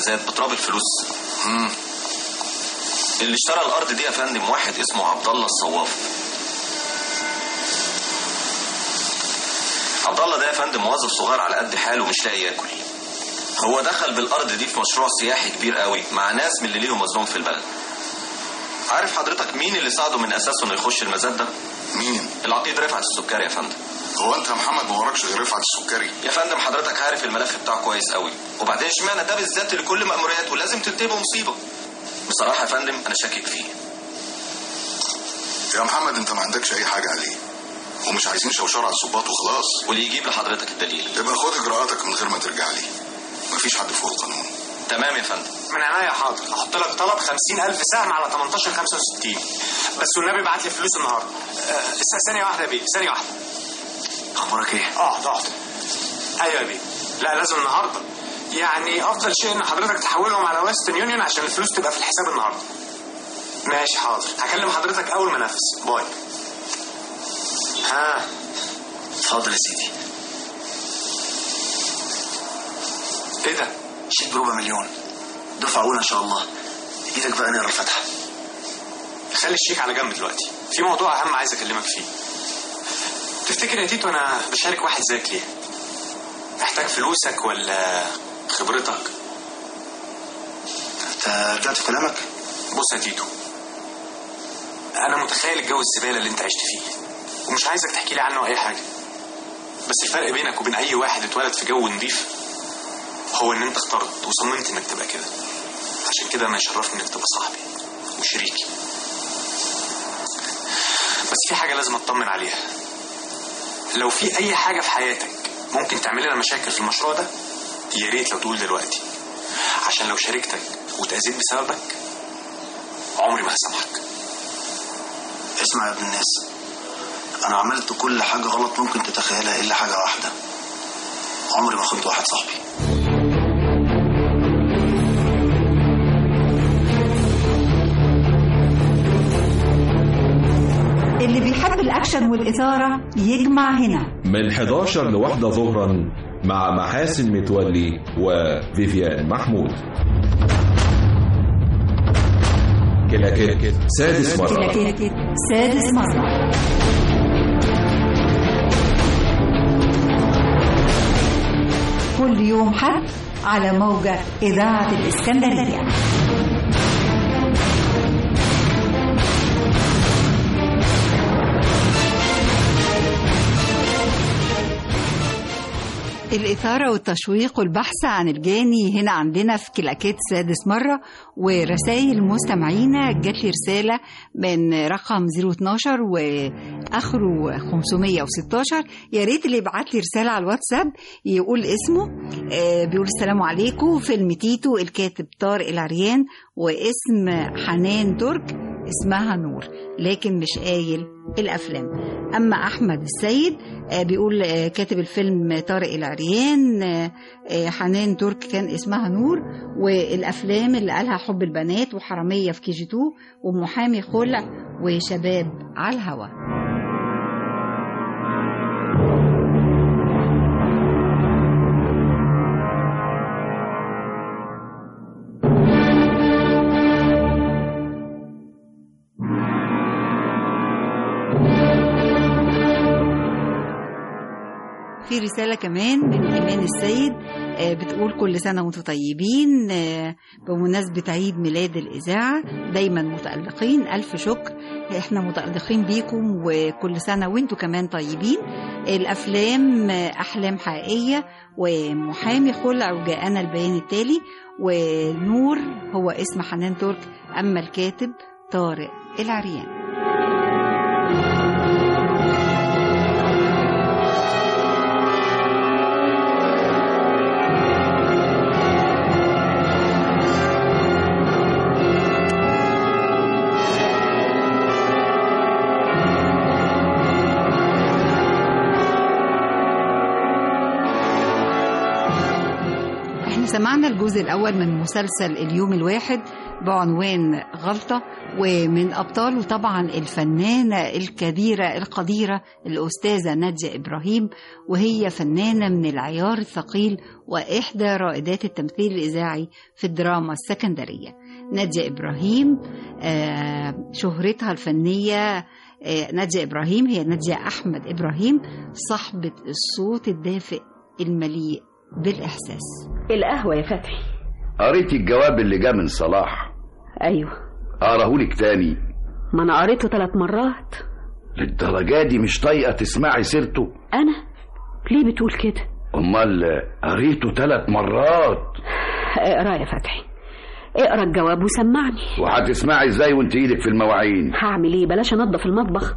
الجوازات بتراب الفلوس اللي اشترى الارض دي يا فندم واحد اسمه عبد الله الصواف عبد الله ده يا فندم موظف صغير على قد حاله مش لاقي ياكل هو دخل بالارض دي في مشروع سياحي كبير قوي مع ناس من اللي ليهم مظلوم في البلد عارف حضرتك مين اللي ساعده من اساسه انه يخش المزاد ده مين العقيد رفعت السكري يا فندم هو انت يا محمد ما وراكش غير رفعت السكري يا فندم حضرتك عارف الملف بتاعه كويس قوي وبعدين اشمعنى ده بالذات اللي كل مأمورياته لازم تنتهي بمصيبه بصراحه يا فندم انا شاكك فيه يا محمد انت ما عندكش اي حاجه عليه ومش عايزين شوشره على الصباط وخلاص واللي يجيب لحضرتك الدليل يبقى خد اجراءاتك من غير ما ترجع لي مفيش حد فوق القانون تمام يا فندم من عينيا حاضر هحط لك طلب 50000 سهم على 18 65 بس والنبي ابعت لي فلوس النهارده آه، ثانيه واحده يا بيه ثانيه واحده اخبارك ايه اقعد اقعد ايوه يا بيه لا لازم النهارده يعني افضل شيء ان حضرتك تحولهم على ويسترن يونيون عشان الفلوس تبقى في الحساب النهارده ماشي حاضر هكلم حضرتك اول ما انفذ باي ها اتفضل يا سيدي ايه ده شيك بربع مليون دفعة أولى إن شاء الله إيدك بقى نقرا الفاتحة خلي الشيك على جنب دلوقتي في موضوع اهم عايز اكلمك فيه تفتكر يا تيتو انا بشارك واحد زيك ليه محتاج فلوسك ولا خبرتك أنت رجعت في كلامك؟ بص يا تيتو انا متخيل الجو الزباله اللي انت عشت فيه ومش عايزك تحكي لي عنه اي حاجه بس الفرق بينك وبين اي واحد اتولد في جو نظيف هو ان انت اخترت وصممت انك تبقى كده عشان كده انا يشرفني انك تبقى صاحبي وشريكي بس في حاجه لازم اطمن عليها لو في اي حاجه في حياتك ممكن تعمل لنا مشاكل في المشروع ده يا ريت لو تقول دلوقتي عشان لو شاركتك وتأذيت بسببك عمري ما هسامحك اسمع يا ابن الناس أنا عملت كل حاجة غلط ممكن تتخيلها إلا حاجة واحدة عمري ما خنت واحد صاحبي اللي بيحب الأكشن والإثارة يجمع هنا من 11 لواحدة ظهرا مع محاسن متولي وفيفيان محمود كلاكيت سادس مرة كلاكيت سادس مرة كل يوم حد على موجة إذاعة الإسكندرية الإثارة والتشويق والبحث عن الجاني هنا عندنا في كلاكيت سادس مرة ورسائل مستمعينا جات لي رسالة من رقم 012 وآخره 516 يا ريت اللي يبعت لي رسالة على الواتساب يقول اسمه آه بيقول السلام عليكم فيلم تيتو الكاتب طارق العريان واسم حنان ترك اسمها نور لكن مش قايل الافلام اما احمد السيد آه، بيقول آه، كاتب الفيلم طارق العريان آه، آه، حنان ترك كان اسمها نور والافلام اللي قالها حب البنات وحراميه في كي جي 2 ومحامي خلع وشباب على الهوا في رسالة كمان من إيمان السيد آه، بتقول كل سنة وانتم طيبين آه، بمناسبة عيد ميلاد الإذاعة دايما متألقين ألف شكر احنا متألقين بيكم وكل سنة وانتم كمان طيبين الأفلام آه، أحلام حقيقية ومحامي خلع وجاءنا البيان التالي ونور هو اسم حنان ترك أما الكاتب طارق العريان احنا سمعنا الجملة الجزء الأول من مسلسل اليوم الواحد بعنوان غلطة ومن أبطاله طبعا الفنانة الكبيرة القديرة الأستاذة نادية إبراهيم وهي فنانة من العيار الثقيل وإحدى رائدات التمثيل الإذاعي في الدراما السكندرية نادية إبراهيم آه، شهرتها الفنية آه، نادية إبراهيم هي نادية أحمد إبراهيم صاحبة الصوت الدافئ المليء بالإحساس القهوة يا فتحي قريتي الجواب اللي جه من صلاح أيوة اقراهولك تاني ما أنا قريته ثلاث مرات للدرجة دي مش طايقة تسمعي سيرته أنا ليه بتقول كده امال قريته ثلاث مرات اقرا يا فتحي اقرا الجواب وسمعني وهتسمعي ازاي وانت ايدك في المواعين هعمل ايه بلاش انضف المطبخ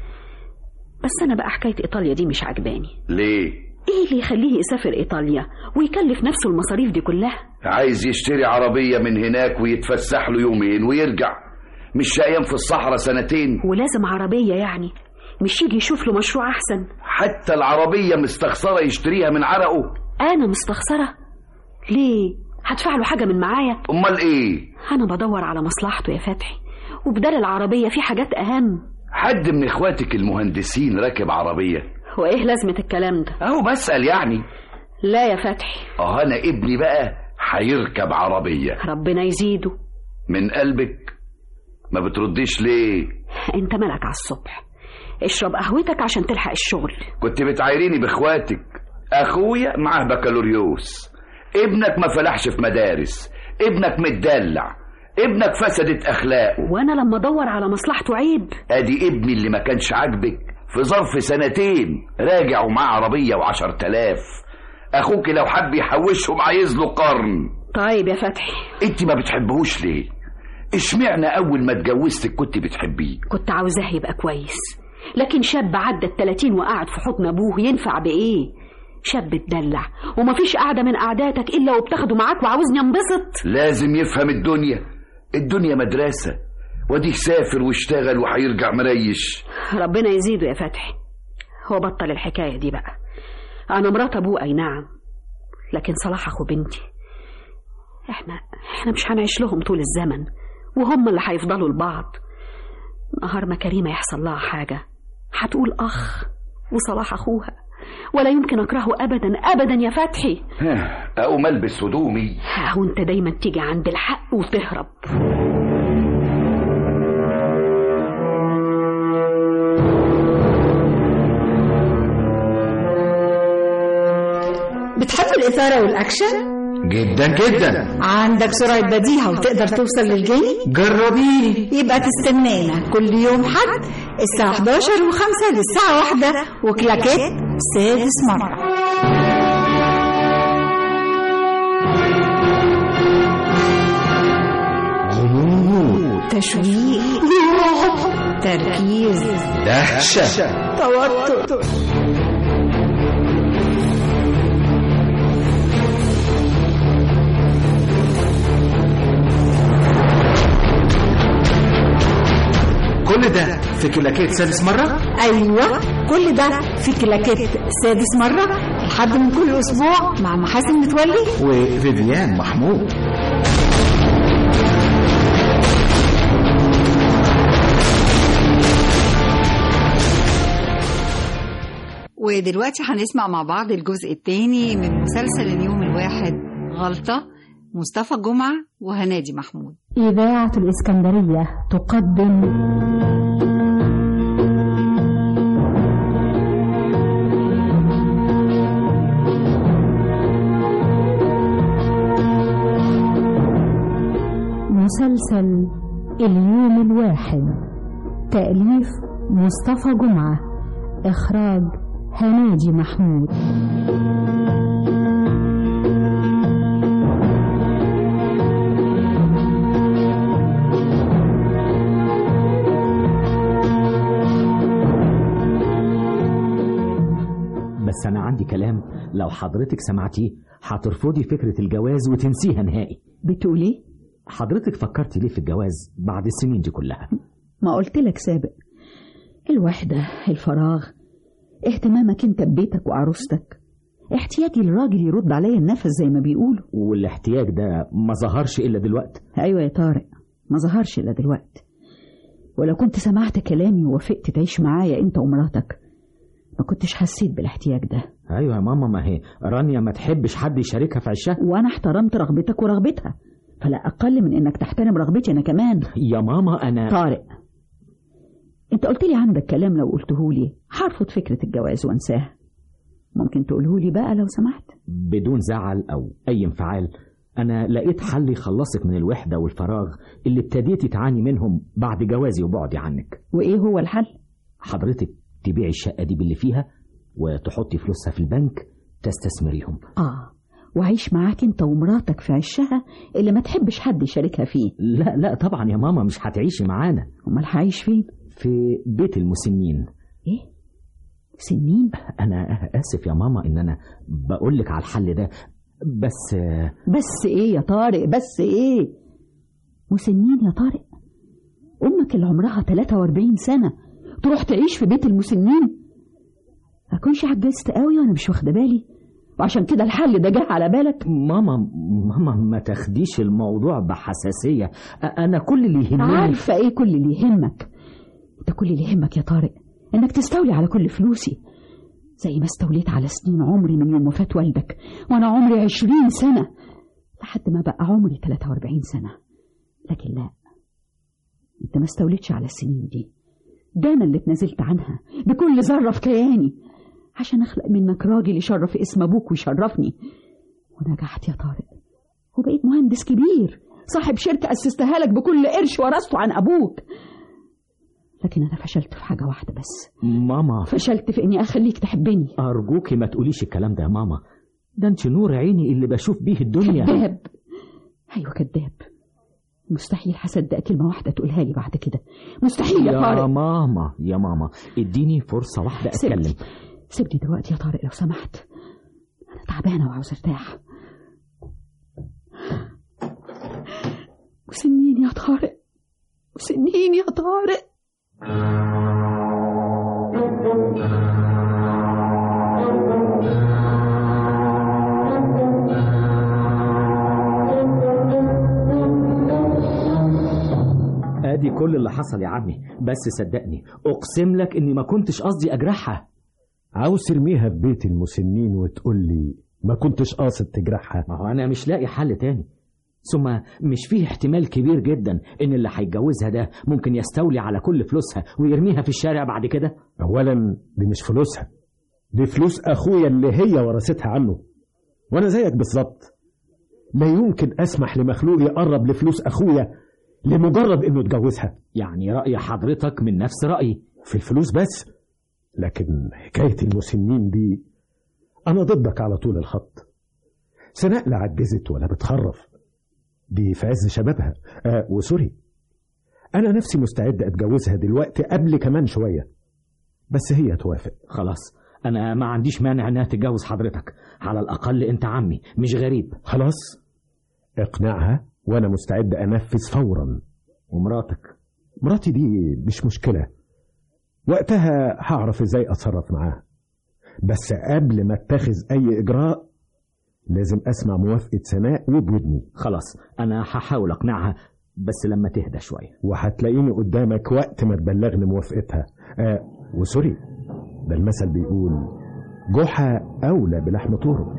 بس انا بقى حكايه ايطاليا دي مش عجباني ليه ايه اللي يخليه يسافر ايطاليا ويكلف نفسه المصاريف دي كلها عايز يشتري عربية من هناك ويتفسح له يومين ويرجع مش شقيان في الصحراء سنتين ولازم عربيه يعني مش يجي يشوف له مشروع احسن حتى العربية مستخسرة يشتريها من عرقه انا مستخسره ليه هدفع له حاجه من معايا امال ايه انا بدور على مصلحته يا فتحي وبدال العربيه في حاجات اهم حد من اخواتك المهندسين راكب عربية وايه لازمه الكلام ده اهو بسأل يعني لا يا فتحي اه انا ابني بقى هيركب عربية ربنا يزيده من قلبك ما بترديش ليه انت مالك على الصبح اشرب قهوتك عشان تلحق الشغل كنت بتعايريني باخواتك اخويا معاه بكالوريوس ابنك ما فلحش في مدارس ابنك متدلع ابنك فسدت اخلاقه وانا لما ادور على مصلحته عيب ادي ابني اللي ما كانش عاجبك في ظرف سنتين راجع ومعاه عربية وعشر تلاف اخوك لو حب يحوشهم عايز له قرن طيب يا فتحي انت ما بتحبهوش ليه اشمعنى اول ما اتجوزتك كنت بتحبيه كنت عاوزاه يبقى كويس لكن شاب عدى التلاتين وقعد في حضن ابوه ينفع بايه شاب اتدلع ومفيش قعدة من قعداتك إلا وبتاخده معاك وعاوزني انبسط لازم يفهم الدنيا الدنيا مدرسة وديك سافر واشتغل وهيرجع مريش ربنا يزيده يا فتحي هو بطل الحكاية دي بقى أنا مرات أبوه أي نعم لكن صلاح أخو بنتي إحنا إحنا مش هنعيش لهم طول الزمن وهم اللي هيفضلوا لبعض نهار ما كريمة يحصل لها حاجة هتقول أخ وصلاح أخوها ولا يمكن أكرهه أبدا أبدا يا فتحي اقوم البس هدومي أهو أنت دايما تيجي عند الحق وتهرب بتحب الإثارة والأكشن؟ جدا جدا عندك سرعة بديهة وتقدر توصل للجاني؟ جربيني يبقى تستنانا كل يوم حد الساعة 11 و5 للساعة 1 وكلاكيت سادس مرة غموض تشويق تركيز دهشة توتر كل ده في كلاكيت سادس مرة أيوة كل ده في كلاكيت سادس مرة لحد من كل أسبوع مع محاسن متولي وفيفيان محمود ودلوقتي هنسمع مع بعض الجزء الثاني من مسلسل اليوم الواحد غلطة مصطفى جمعة وهنادي محمود إذاعة الإسكندرية تقدم مسلسل اليوم الواحد تأليف مصطفى جمعة إخراج هناجي محمود بس أنا عندي كلام لو حضرتك سمعتيه هترفضي فكرة الجواز وتنسيها نهائي بتقول ايه؟ حضرتك فكرتي ليه في الجواز بعد السنين دي كلها ما قلت لك سابق الوحدة الفراغ اهتمامك انت ببيتك وعروستك احتياجي للراجل يرد عليا النفس زي ما بيقولوا والاحتياج ده ما ظهرش إلا دلوقتي ايوه يا طارق ما ظهرش الا دلوقتي ولو كنت سمعت كلامي ووافقت تعيش معايا انت ومراتك ما كنتش حسيت بالاحتياج ده أيوة يا ماما ما هي رانيا ما تحبش حد يشاركها في عشها وانا احترمت رغبتك ورغبتها فلا اقل من انك تحترم رغبتي انا كمان يا ماما أنا طارق انت قلت لي عندك كلام لو قلته لي هرفض فكره الجواز وانساها ممكن تقوله لي بقى لو سمحت بدون زعل أو أي انفعال أنا لقيت حل يخلصك من الوحدة والفراغ اللي ابتديتي تعاني منهم بعد جوازي وبعدي عنك وايه هو الحل حضرتك تبيعي الشقة دي باللي فيها وتحطي فلوسها في البنك تستثمريهم اه وعيش معاك انت ومراتك في عشها اللي ما تحبش حد يشاركها فيه لا لا طبعا يا ماما مش هتعيشي معانا امال هعيش فين في بيت المسنين ايه سنين انا اسف يا ماما ان انا بقول لك على الحل ده بس بس ايه يا طارق بس ايه مسنين يا طارق امك اللي عمرها 43 سنه تروح تعيش في بيت المسنين اكونش عجزت قوي وانا مش واخده بالي وعشان كده الحل ده جه على بالك ماما ماما ما تاخديش الموضوع بحساسيه انا كل اللي يهمني عارفه ايه كل اللي يهمك انت كل اللي يهمك يا طارق انك تستولي على كل فلوسي زي ما استوليت على سنين عمري من يوم وفاة والدك وانا عمري عشرين سنة لحد ما بقى عمري 43 سنة لكن لا انت ما استوليتش على السنين دي ده انا اللي اتنازلت عنها بكل ذرة في كياني عشان اخلق منك راجل يشرف اسم ابوك ويشرفني ونجحت يا طارق وبقيت مهندس كبير صاحب شركة أسستها لك بكل قرش ورثته عن أبوك لكن أنا فشلت في حاجة واحدة بس ماما فشلت في إني أخليك تحبني أرجوكي ما تقوليش الكلام ده يا ماما ده أنت نور عيني اللي بشوف بيه الدنيا كذاب أيوة كذاب مستحيل هصدق كلمة واحدة تقولها لي بعد كده مستحيل يا طارق يا ماما يا ماما اديني فرصة واحدة أتكلم سيبني سيبني دلوقتي يا طارق لو سمحت أنا تعبانة وعاوز أرتاح وسنين يا طارق وسنين يا طارق ادي كل اللي حصل يا عمي بس صدقني اقسم لك اني ما كنتش قصدي اجرحها عاوز ترميها في بيت المسنين وتقول لي ما كنتش قاصد تجرحها ما هو انا مش لاقي حل تاني ثم مش فيه احتمال كبير جدا ان اللي هيتجوزها ده ممكن يستولي على كل فلوسها ويرميها في الشارع بعد كده اولا دي مش فلوسها دي فلوس اخويا اللي هي ورثتها عنه وانا زيك بالظبط لا يمكن اسمح لمخلوق يقرب لفلوس اخويا لمجرد انه اتجوزها يعني رأي حضرتك من نفس رأيي في الفلوس بس لكن حكاية المسنين دي أنا ضدك على طول الخط سناء لا عجزت ولا بتخرف دي في عز شبابها آه وسوري أنا نفسي مستعد أتجوزها دلوقتي قبل كمان شوية بس هي توافق خلاص أنا ما عنديش مانع إنها تتجوز حضرتك على الأقل أنت عمي مش غريب خلاص اقنعها وأنا مستعد أنفذ فورا ومراتك مراتي دي مش مشكلة وقتها هعرف ازاي اتصرف معاها بس قبل ما اتخذ اي اجراء لازم اسمع موافقة سناء وبودني خلاص انا هحاول اقنعها بس لما تهدى شوية وهتلاقيني قدامك وقت ما تبلغني موافقتها آه وسوري ده المثل بيقول جحا اولى بلحم طوره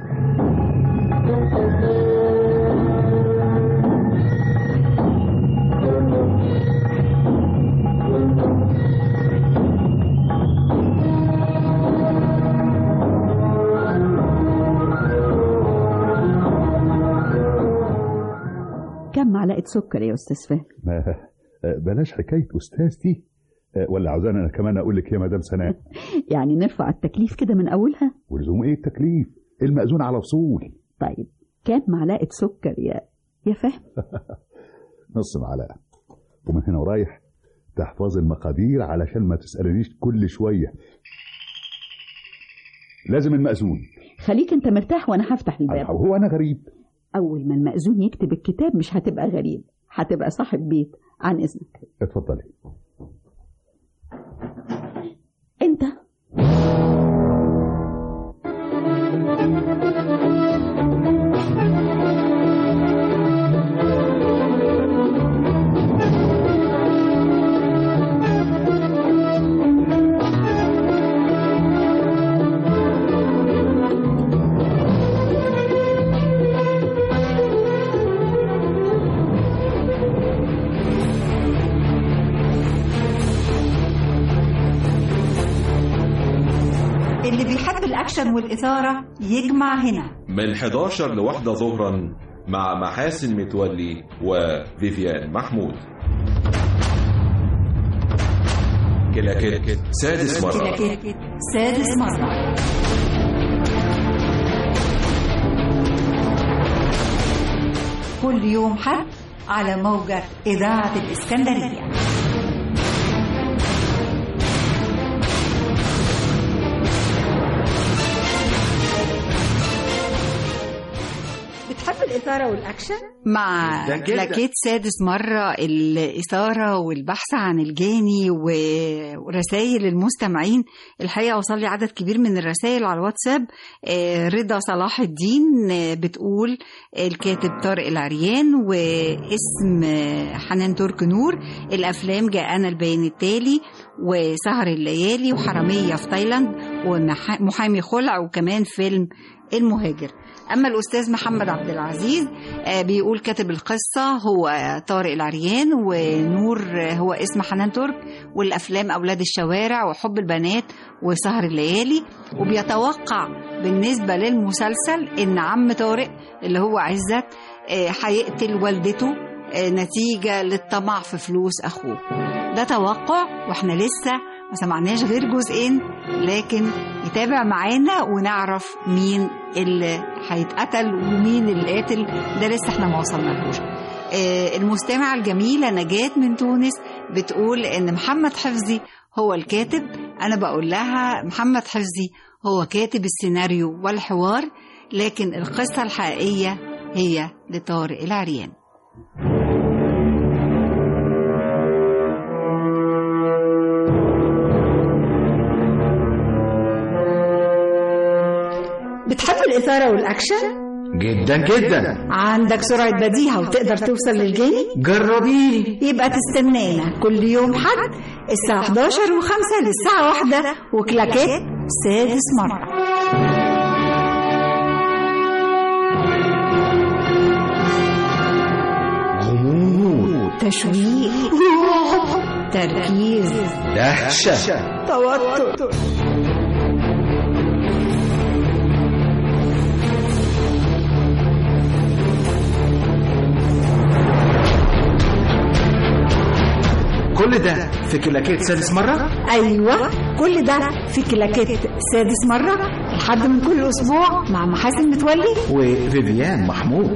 كم معلقة سكر يا أستاذ فهمي ما بلاش حكاية أستاذ دي ولا عاوزاني أنا كمان أقول لك يا مدام سناء يعني نرفع التكليف كده من أولها ولزوم إيه التكليف المأذون على وصول طيب كام معلقة سكر يا يا فهمي نص معلقة ومن هنا ورايح تحفظ المقادير علشان ما تسألنيش كل شوية لازم المأذون خليك انت مرتاح وانا هفتح الباب هو انا غريب اول ما المأذون يكتب الكتاب مش هتبقى غريب هتبقى صاحب بيت عن اذنك اتفضلي انت الأكشن والإثارة يجمع هنا من 11 لواحدة ظهرا مع محاسن متولي وفيفيان محمود كلاكيت سادس مرة كلاكيت سادس مرة كل يوم حد على موجة إذاعة الإسكندرية بتحب الإثارة والأكشن؟ مع جداً جداً. كلاكيت سادس مرة الإثارة والبحث عن الجاني و- ورسائل المستمعين الحقيقة وصل لي عدد كبير من الرسائل على الواتساب آه، رضا صلاح الدين آه، بتقول الكاتب طارق العريان واسم آه، حنان ترك نور الأفلام جاءنا البيان التالي وسهر الليالي وحرامية في تايلاند ومحامي خلع وكمان فيلم المهاجر اما الاستاذ محمد عبد العزيز آه، بيقول كاتب القصه هو طارق العريان ونور آه، هو اسم حنان ترك والافلام اولاد الشوارع وحب البنات وسهر الليالي وبيتوقع بالنسبه للمسلسل ان عم طارق اللي هو عزت آه، هيقتل والدته آه، نتيجه للطمع في فلوس اخوه ده توقع واحنا لسه ما سمعناش غير جزئين لكن يتابع معانا ونعرف مين اللي هيتقتل ومين اللي قاتل ده لسه احنا ما وصلنالهوش آه، المستمعة الجميلة نجاة من تونس بتقول ان محمد حفظي هو الكاتب انا بقول لها محمد حفظي هو كاتب السيناريو والحوار لكن القصة الحقيقية هي لطارق العريان بتحب الإثارة والأكشن؟ جدا جدا عندك سرعة بديهة وتقدر توصل للجاني؟ جربيلي يبقى تستنانا كل يوم حد الساعة 11 و5 للساعة 1 وكلاكيت سادس مرة غموض تشويق تركيز دهشة توتر كل ده في كلاكيت سادس مرة أيوة كل ده في كلاكيت سادس مرة لحد من كل أسبوع مع محاسن متولي وفيفيان محمود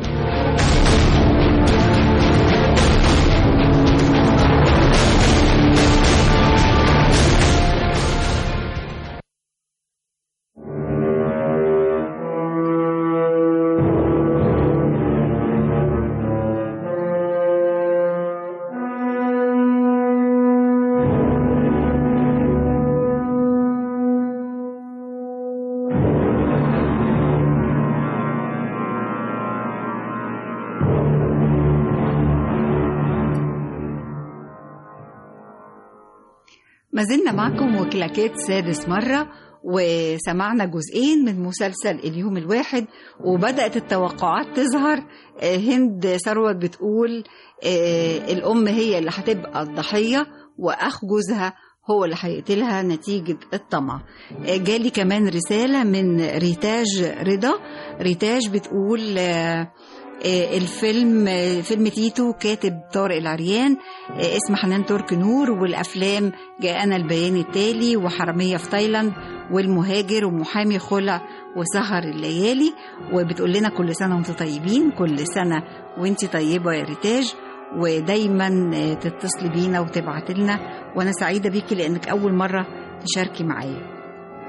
ما زلنا معكم وكلاكيت سادس مرة وسمعنا جزئين من مسلسل اليوم الواحد وبدأت التوقعات تظهر آه، هند ثروت بتقول آه، الأم هي اللي هتبقى الضحية وأخ جوزها هو اللي هيقتلها نتيجة الطمع آه، جالي كمان رسالة من ريتاج رضا ريتاج بتقول آه، آه، الفيلم آه، فيلم تيتو كاتب طارق العريان آه، اسم حنان ترك نور والافلام جاءنا البيان التالي وحراميه في تايلاند والمهاجر ومحامي خلع وسهر الليالي وبتقول لنا كل سنه وانتم طيبين كل سنه وانت طيبه يا ريتاج ودايما آه، تتصلي بينا وتبعت لنا وانا سعيده بيكي لانك اول مره تشاركي معايا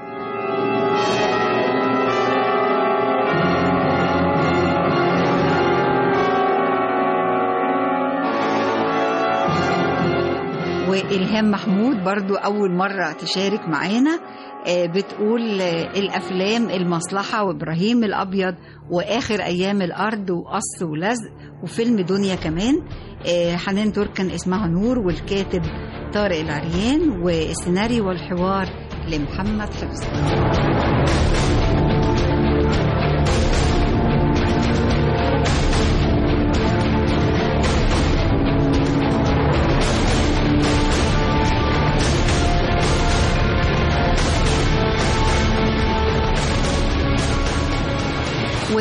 وإلهام محمود برضو أول مرة تشارك معانا آه، بتقول آه، الأفلام المصلحة وإبراهيم الأبيض وآخر أيام الأرض وقص ولزق وفيلم دنيا كمان آه، حنان ترك كان اسمها نور والكاتب طارق العريان والسيناريو والحوار لمحمد حفظ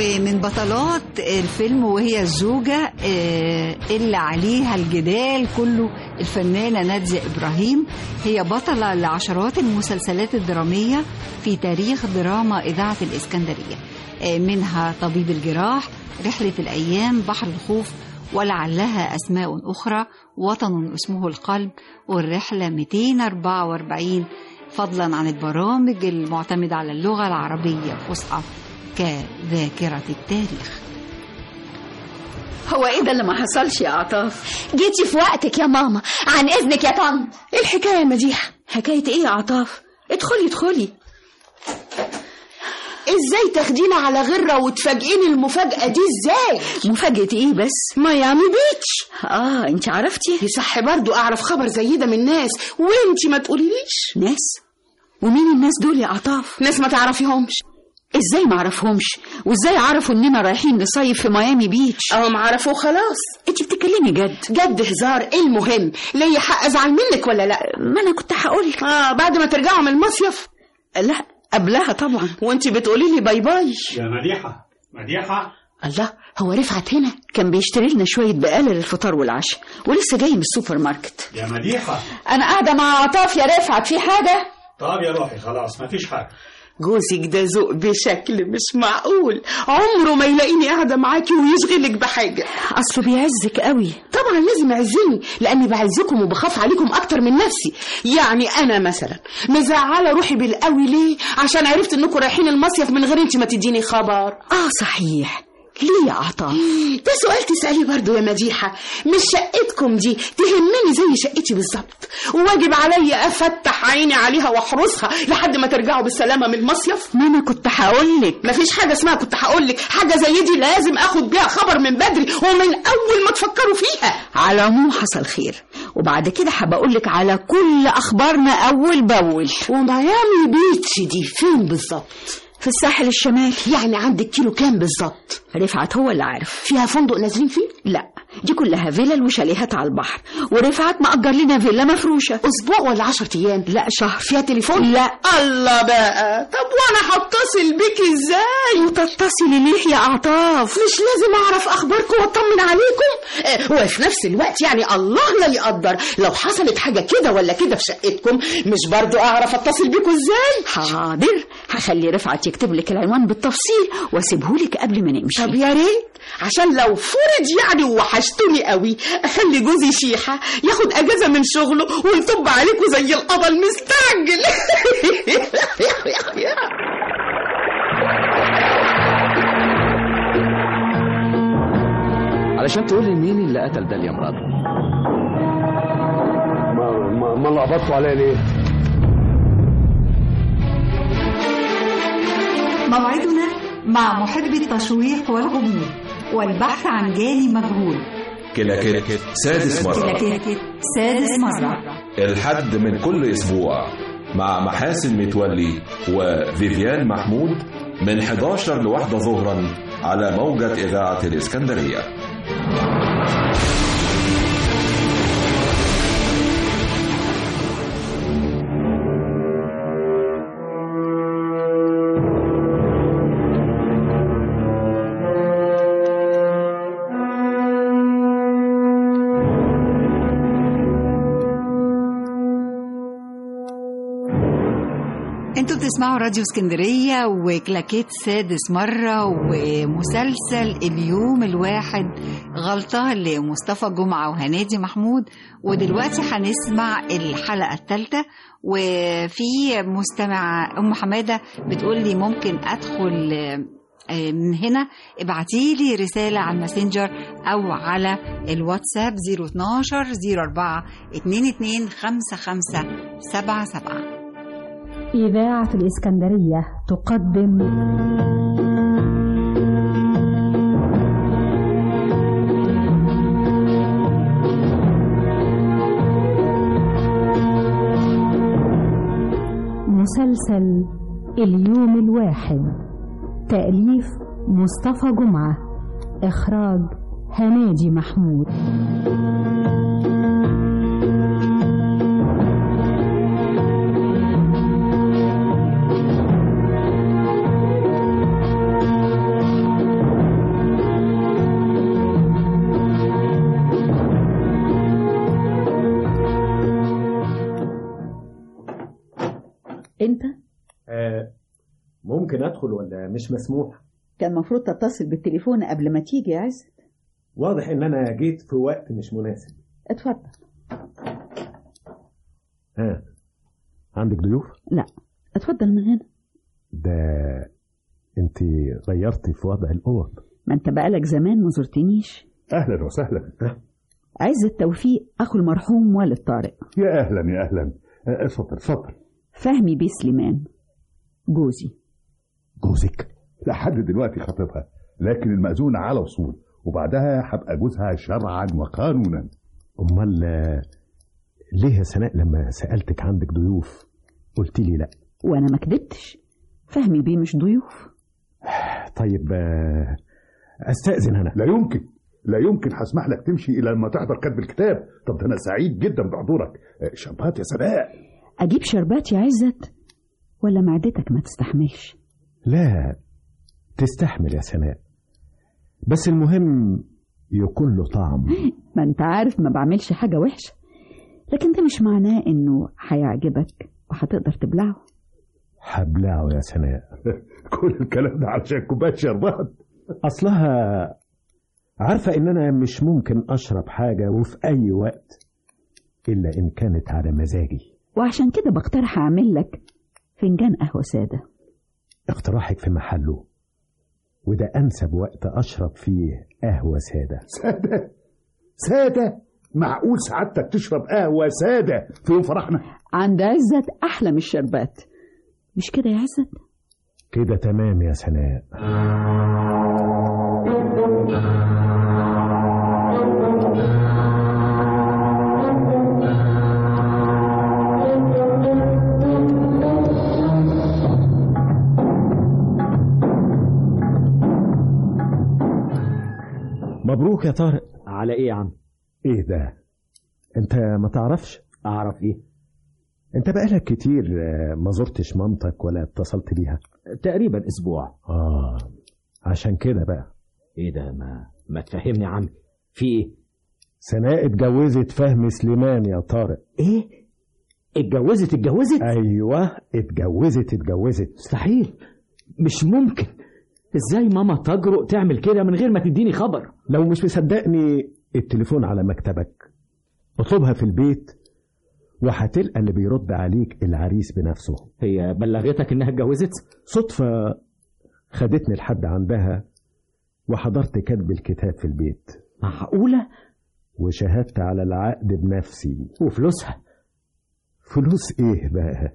ومن بطلات الفيلم وهي الزوجة آه، اللي عليها الجدال كله الفنانة نادية إبراهيم هي بطلة لعشرات المسلسلات الدرامية في تاريخ دراما إذاعة الإسكندرية آه، منها طبيب الجراح رحلة الأيام بحر الخوف ولعلها أسماء أخرى وطن اسمه القلب والرحلة 244 فضلا عن البرامج المعتمدة على اللغة العربية الفصحى كذاكرة التاريخ هو ايه ده اللي ما حصلش يا عطاف جيتي في وقتك يا ماما عن اذنك يا طنط ايه الحكايه يا مديحه حكايه ايه يا عطاف ادخلي ادخلي ازاي تاخدينا على غره وتفاجئيني المفاجاه دي ازاي مفاجاه ايه بس ميامي بيتش اه انت عرفتي يصح برضو اعرف خبر زي ده من ناس وانت ما تقوليليش ناس ومين الناس دول يا عطاف ناس ما تعرفيهمش ازاي ما اعرفهمش وازاي عرفوا اننا رايحين نصيف في ميامي بيتش اهم عرفوا خلاص انت بتتكلمي جد جد هزار ايه المهم ليا حق ازعل منك ولا لا ما انا كنت هقول اه بعد ما ترجعوا من المصيف لا قبلها طبعا وانت بتقولي لي باي باي يا مديحة مديحة الله هو رفعت هنا كان بيشتري لنا شويه بقاله للفطار والعشاء ولسه جاي من السوبر ماركت يا مديحة انا قاعده مع عطاف يا رفعت في حاجه طب يا روحي خلاص مفيش حاجة جوزك ده ذوق بشكل مش معقول عمره ما يلاقيني قاعده معاكي ويشغلك بحاجه اصله بيعزك قوي طبعا لازم يعزني لاني بعزكم وبخاف عليكم اكتر من نفسي يعني انا مثلا مزعله روحي بالقوي ليه عشان عرفت انكم رايحين المصيف من غير انت ما تديني خبر اه صحيح ليه يا عطاف ده سؤال تسألي برضو يا مديحة مش شقتكم دي تهمني زي شقتي بالظبط وواجب عليا أفتح عيني عليها وأحرسها لحد ما ترجعوا بالسلامة من المصيف ما أنا كنت هقولك مفيش حاجة اسمها كنت هقولك حاجة زي دي لازم أخد بيها خبر من بدري ومن أول ما تفكروا فيها على العموم حصل خير وبعد كده هبقولك على كل أخبارنا أول بأول وميامي بيتش دي فين بالظبط في الساحل الشمالي يعني عندك كيلو كام بالظبط رفعت هو اللي عارف فيها فندق نازلين فيه لا دي كلها فيلل وشاليهات على البحر ورفعت مأجر لنا فيلا مفروشة أسبوع ولا عشرة أيام لا شهر فيها تليفون لا الله بقى طب وأنا هتصل بيك إزاي وتتصلي ليه يا عطاف مش لازم أعرف أخباركم وأطمن عليكم آه وفي نفس الوقت يعني الله لا يقدر لو حصلت حاجة كده ولا كده في شقتكم مش برضو أعرف أتصل بيكم إزاي حاضر هخلي رفعت يكتب لك العنوان بالتفصيل واسيبهولك قبل ما نمشي طب يا ريت عشان لو فرض يعني وحشتوني قوي اخلي جوزي شيحه ياخد اجازه من شغله ونطب عليكم زي القضا المستعجل علشان تقول لي مين اللي قتل داليا مراته ما ما, ما لخبطتوا عليا ليه؟ موعدنا مع محب التشويق والغموض والبحث عن جاني مجهول كلاكيت سادس مرة كلاكيت سادس مرة الحد من كل أسبوع مع محاسن متولي وفيفيان محمود من 11 لواحدة ظهرا على موجة إذاعة الإسكندرية انتوا بتسمعوا راديو اسكندرية وكلاكيت سادس مرة ومسلسل اليوم الواحد غلطة لمصطفى جمعة وهنادي محمود ودلوقتي هنسمع الحلقة الثالثة وفي مستمع أم حمادة بتقول لي ممكن أدخل آه، من هنا ابعتي لي رسالة على الماسنجر أو على الواتساب 012 04 22 55 77 إذاعة الإسكندرية تقدم مسلسل اليوم الواحد تأليف مصطفى جمعة إخراج هناجي محمود ادخل ولا مش مسموح كان المفروض تتصل بالتليفون قبل ما تيجي يا عزت واضح ان انا جيت في وقت مش مناسب اتفضل ها عندك ضيوف لا اتفضل من هنا ده انت غيرتي في وضع الاوض ما انت بقالك زمان ما زرتنيش اهلا وسهلا عزت توفيق اخو المرحوم والد طارق يا اهلا يا اهلا آه، اتفضل اتفضل فهمي بيه سليمان جوزي جوزك لحد دلوقتي خطيبها لكن المأذون على وصول وبعدها هبقى جوزها شرعا وقانونا امال آه، ليه يا سناء لما سالتك عندك ضيوف قلت لي لا وانا ما كدبتش فهمي بيه مش ضيوف طيب آه، استاذن انا لا يمكن لا يمكن هسمح لك تمشي الى لما تحضر كتب الكتاب طب ده انا سعيد جدا بحضورك آه، شربات يا سناء اجيب شربات يا عزت ولا معدتك ما تستحملش لا تستحمل يا سناء بس المهم يكون له طعم ما انت عارف ما بعملش حاجة وحشة لكن ده مش معناه انه هيعجبك وهتقدر تبلعه هبلعه يا سناء كل الكلام ده علشان كوبايه شربات اصلها عارفه ان انا مش ممكن اشرب حاجه وفي اي وقت الا ان كانت على مزاجي وعشان كده بقترح اعمل لك فنجان قهوة سادة اقتراحك في محله وده انسب وقت اشرب فيه قهوه ساده ساده ساده معقول سعادتك تشرب قهوه ساده في يوم فرحنا عند عزت احلى من الشربات مش كده يا عزت كده تمام يا سناء مبروك يا طارق على ايه يا عم ايه ده انت ما تعرفش اعرف ايه انت بقالك كتير آه، ما زرتش مامتك ولا اتصلت بيها تقريبا اسبوع اه عشان كده بقى ايه ده ما ما تفهمني يا عم في ايه سناء اتجوزت فهمي سليمان يا طارق ايه اتجوزت اتجوزت ايوه اتجوزت اتجوزت مستحيل مش ممكن ازاي ماما تجرؤ تعمل كده من غير ما تديني خبر لو مش مصدقني التليفون على مكتبك اطلبها في البيت وهتلقى اللي بيرد عليك العريس بنفسه هي بلغتك انها اتجوزت صدفة خدتني لحد عندها وحضرت كتب الكتاب في البيت معقولة وشهدت على العقد بنفسي وفلوسها فلوس ايه بقى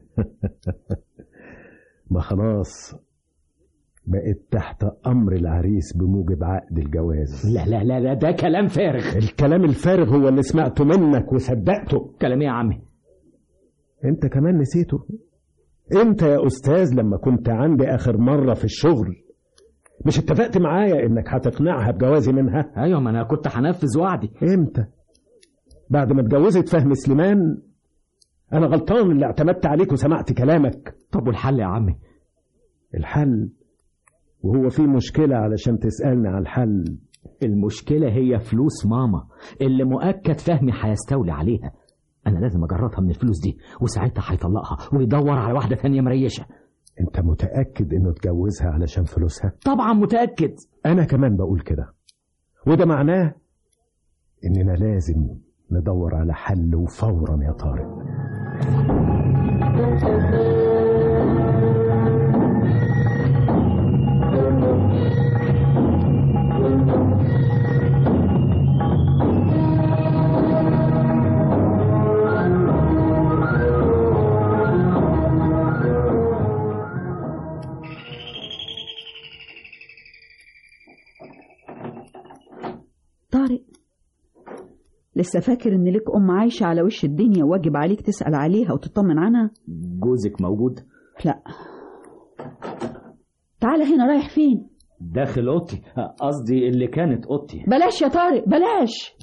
ما خلاص بقت تحت امر العريس بموجب عقد الجواز لا لا لا لا ده كلام فارغ الكلام الفارغ هو اللي سمعته منك وصدقته كلام ايه يا عمي انت كمان نسيته انت يا استاذ لما كنت عندي اخر مرة في الشغل مش اتفقت معايا انك هتقنعها بجوازي منها ايوه ما انا كنت هنفذ وعدي امتى بعد ما اتجوزت فهمي سليمان انا غلطان اللي اعتمدت عليك وسمعت كلامك طب والحل يا عمي الحل وهو في مشكلة علشان تسألني على الحل المشكلة هي فلوس ماما اللي مؤكد فهمي هيستولي عليها أنا لازم أجربها من الفلوس دي وساعتها هيطلقها ويدور على واحدة تانية مريشة انت متأكد انه اتجوزها علشان فلوسها طبعا متأكد انا كمان بقول كده وده معناه اننا لازم ندور على حل وفورا يا طارق طارق لسه فاكر ان لك ام عايشة على وش الدنيا وواجب عليك تسأل عليها وتطمن عنها جوزك موجود لا تعالى هنا رايح فين داخل اوضتي قصدي اللي كانت اوضتي بلاش يا طارق بلاش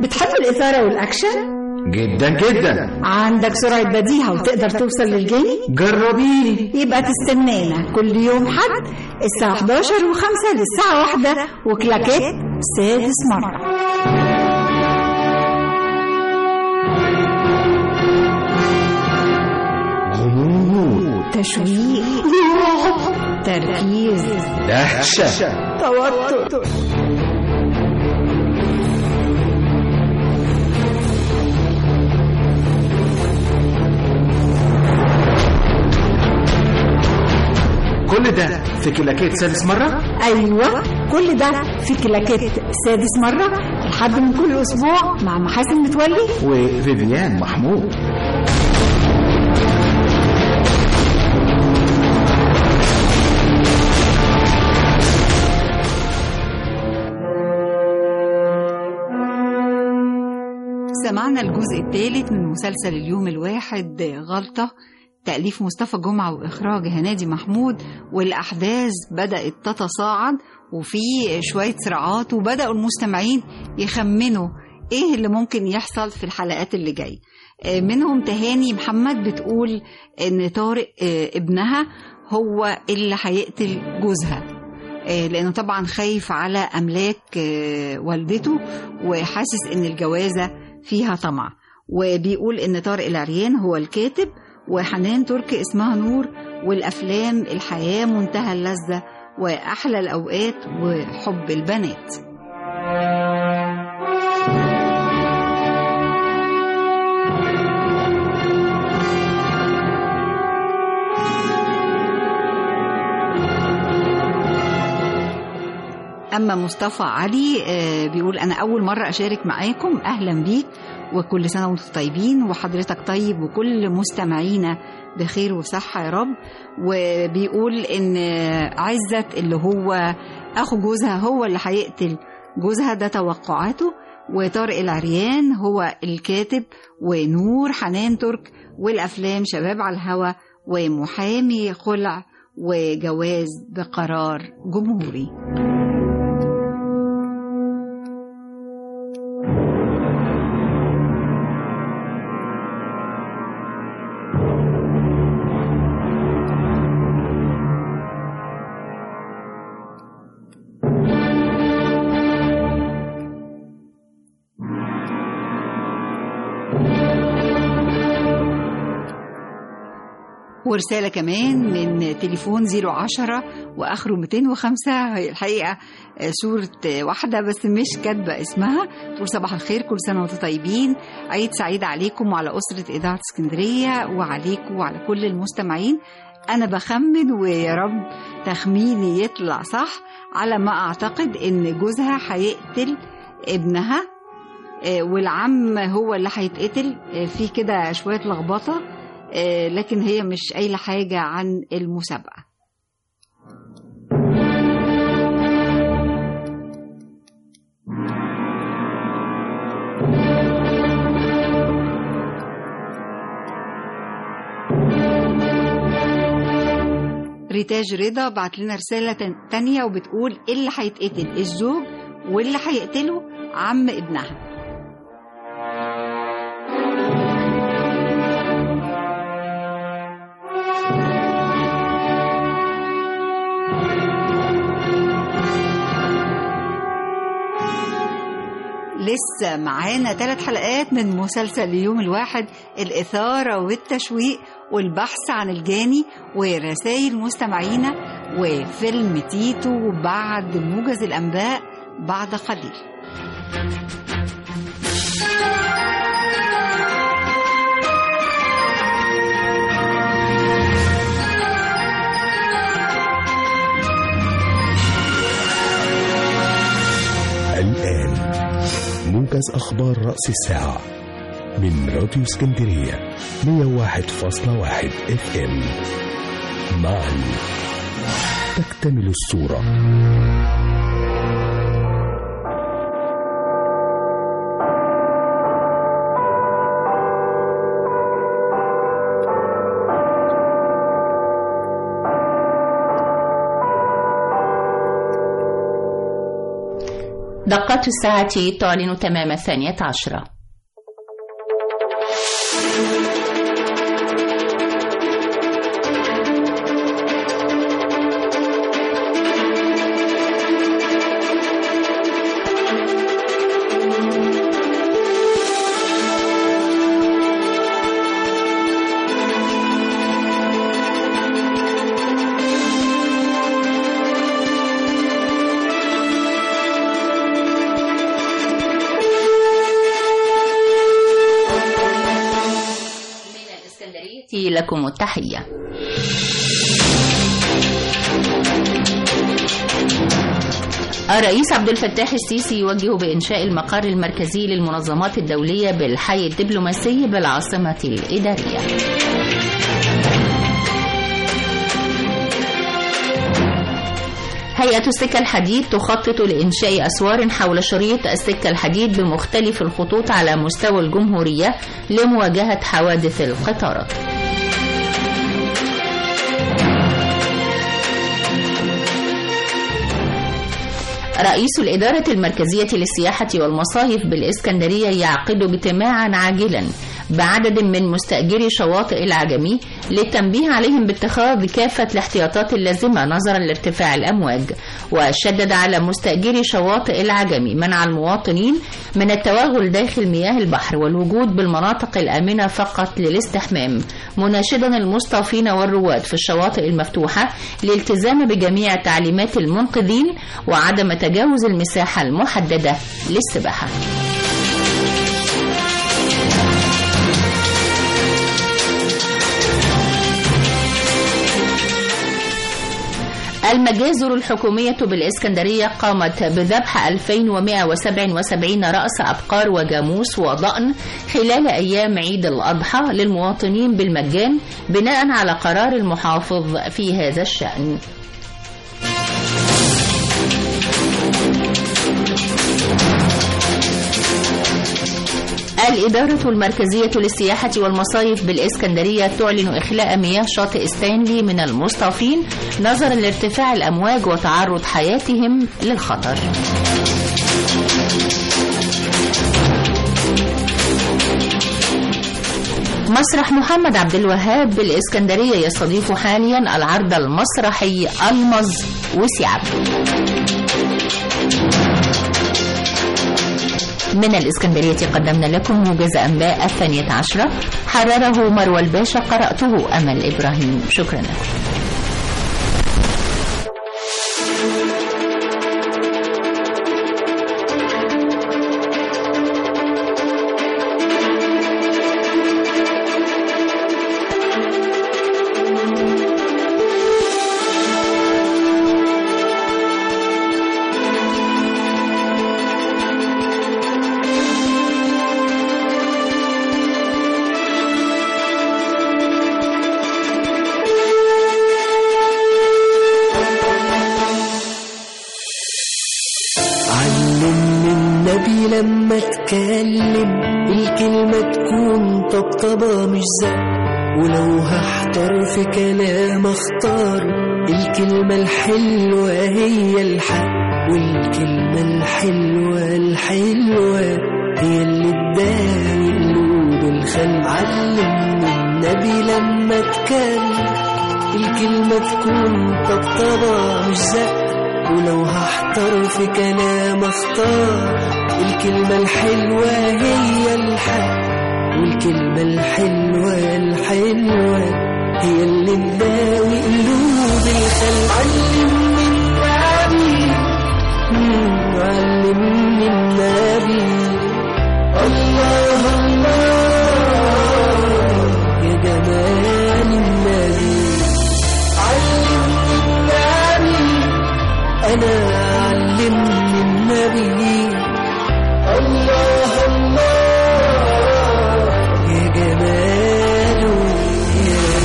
بتحب الإثارة والأكشن؟ جدا جدا عندك سرعة بديهة وتقدر توصل للجاني؟ جربيني يبقى تستنانا كل يوم حد الساعة 11 و5 للساعة 1 وكلاكيت سادس مرة غموض تشويق تركيز دهشة توتر كل ده في كلاكيت سادس مرة أيوة كل ده في كلاكيت سادس مرة لحد من كل أسبوع مع محاسن متولي وفيفيان محمود سمعنا الجزء الثالث من مسلسل اليوم الواحد غلطة تأليف مصطفى جمعة وإخراج هنادي محمود والأحداث بدأت تتصاعد وفي شوية صراعات وبدأوا المستمعين يخمنوا إيه اللي ممكن يحصل في الحلقات اللي جاية منهم تهاني محمد بتقول إن طارق ابنها هو اللي هيقتل جوزها لأنه طبعا خايف على أملاك والدته وحاسس إن الجوازة فيها طمع وبيقول إن طارق العريان هو الكاتب وحنان تركي اسمها نور والأفلام الحياة منتهى اللذة وأحلى الأوقات وحب البنات أما مصطفى علي بيقول أنا أول مرة أشارك معاكم أهلا بيك وكل سنة وانتم طيبين وحضرتك طيب وكل مستمعينا بخير وصحة يا رب وبيقول إن عزت اللي هو أخو جوزها هو اللي هيقتل جوزها ده توقعاته وطارق العريان هو الكاتب ونور حنان ترك والأفلام شباب على الهوا ومحامي خلع وجواز بقرار جمهوري ورسالة كمان من تليفون 010 وآخره 205 الحقيقة صورة واحدة بس مش كاتبة اسمها تقول صباح الخير كل سنة وانتم طيبين عيد سعيد عليكم وعلى أسرة إذاعة اسكندرية وعليكم وعلى كل المستمعين أنا بخمن ويا رب تخميني يطلع صح على ما أعتقد إن جوزها هيقتل ابنها والعم هو اللي هيتقتل في كده شوية لخبطة لكن هي مش قايله حاجه عن المسابقه ريتاج رضا بعت لنا رسالة تانية وبتقول اللي هيتقتل الزوج واللي هيقتله عم ابنها لسه معانا ثلاث حلقات من مسلسل اليوم الواحد الإثارة والتشويق والبحث عن الجاني ورسائل مستمعينا وفيلم تيتو بعد موجز الأنباء بعد قليل الآن موجز أخبار رأس الساعة من راديو اسكندرية 101.1 اف ام معا تكتمل الصورة دقات الساعة تعلن تمام الثانية عشرة لكم التحية الرئيس عبد الفتاح السيسي يوجه بإنشاء المقر المركزي للمنظمات الدولية بالحي الدبلوماسي بالعاصمة الإدارية هيئة السكة الحديد تخطط لإنشاء أسوار حول شريط السكة الحديد بمختلف الخطوط على مستوى الجمهورية لمواجهة حوادث القطارات رئيس الإدارة المركزية للسياحة والمصايف بالإسكندرية يعقد اجتماعا عاجلا بعدد من مستأجري شواطئ العجمي للتنبيه عليهم باتخاذ كافة الاحتياطات اللازمة نظرا لارتفاع الأمواج وشدد على مستأجري شواطئ العجمي منع المواطنين من التوغل داخل مياه البحر والوجود بالمناطق الآمنة فقط للاستحمام مناشدا المصطافين والرواد في الشواطئ المفتوحة للالتزام بجميع تعليمات المنقذين وعدم تجاوز المساحة المحددة للسباحة المجازر الحكومية بالإسكندرية قامت بذبح 2177 رأس أبقار وجاموس وضأن خلال أيام عيد الأضحى للمواطنين بالمجان بناء على قرار المحافظ في هذا الشأن الإدارة المركزية للسياحة والمصايف بالإسكندرية تعلن إخلاء مياه شاطئ ستانلي من المصطافين نظرا لارتفاع الأمواج وتعرض حياتهم للخطر. مسرح محمد عبد الوهاب بالإسكندرية يستضيف حاليا العرض المسرحي المز وسعب. من الإسكندرية قدمنا لكم موجز أنباء الثانية عشرة حرره مروى الباشا قرأته أمل إبراهيم شكرا لكم علمني النبي لما اتكلم الكلمة تكون طبطبة مش زق ولو هحتار في كلام اختار الكلمة الحلوة هي الحق والكلمة الحلوة الحلوة هي اللي تداوي قلوب الخلق علمني النبي لما اتكلم الكلمة تكون طبطبة مش زق ولو هحتار في كلام اختار الكلمة الحلوة هي الحق والكلمة الحلوة الحلوة هي اللي تداوي قلوب الخلق علمني النبي مم، علمني النبي الله الله يا جمال النبي علمني النبي أنا علمني النبي الله الله يا جماله يا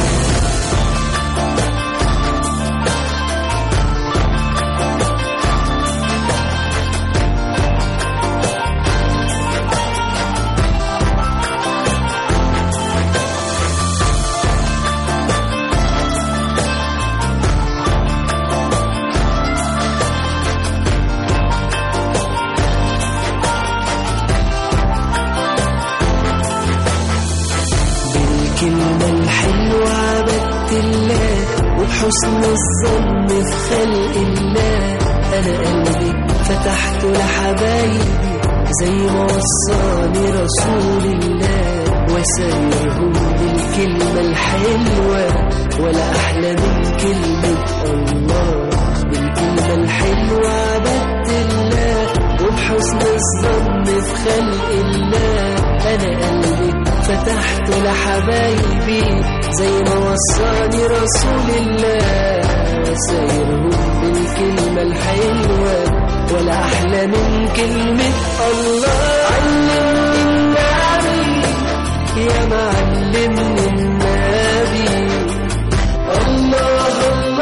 بالكلمة الحلوة عبدت الله وبحسن الظن في خلق الله أنا قلبي فتحته لحبايبي زي ما وصاني رسول الله وسايرهم بالكلمة الحلوة ولا أحلى من كلمة الله بالكلمة الحلوة عبدت الله وبحسن الظن في خلق الله أنا قلبي فتحته لحبايبي زي ما وصاني رسول الله وسايرهم بالكلمة الحلوة ولا أحلى من كلمة الله علمني النبي يا معلمني النبي الله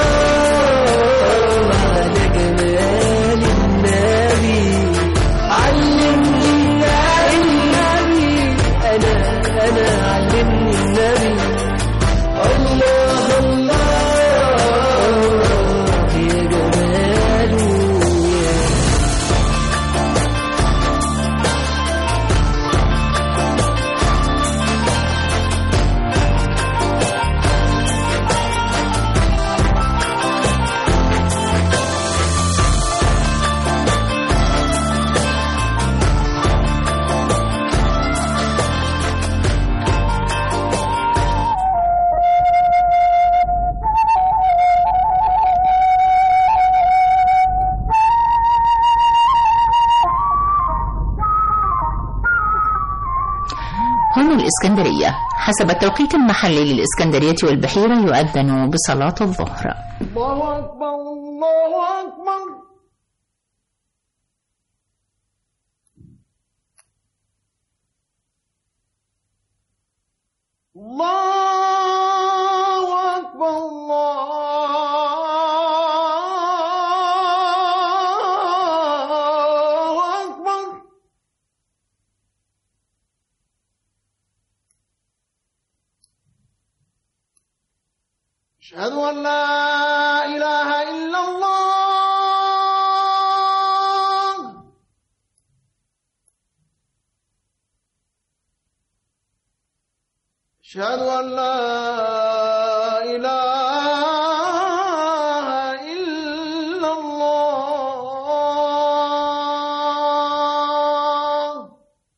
الله على جمال النبي علمني النبي أنا أنا علمني النبي الله الله يا جماله يا هنا الإسكندرية حسب التوقيت المحلي للإسكندرية والبحيرة يؤذن بصلاة الظهر الله أكبر الله أكبر الله أكبر الله أكبر أشهد أن لا إله إلا الله أشهد أن لا إله إلا الله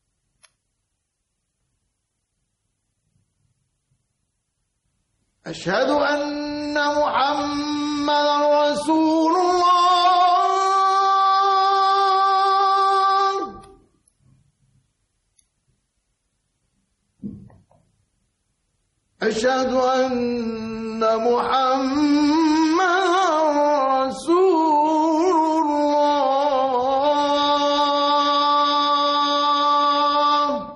أشهد أن محمدا رسول الله أشهد أن محمدا رسول الله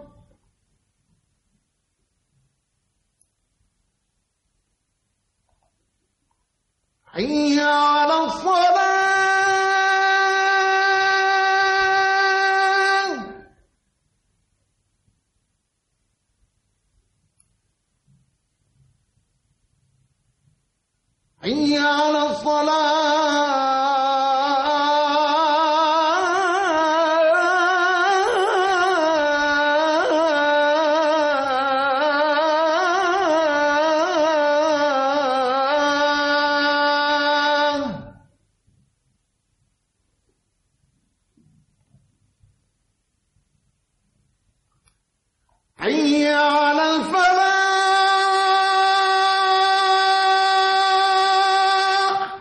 حي على الصلاة حي على الصلاة حي على الفلاح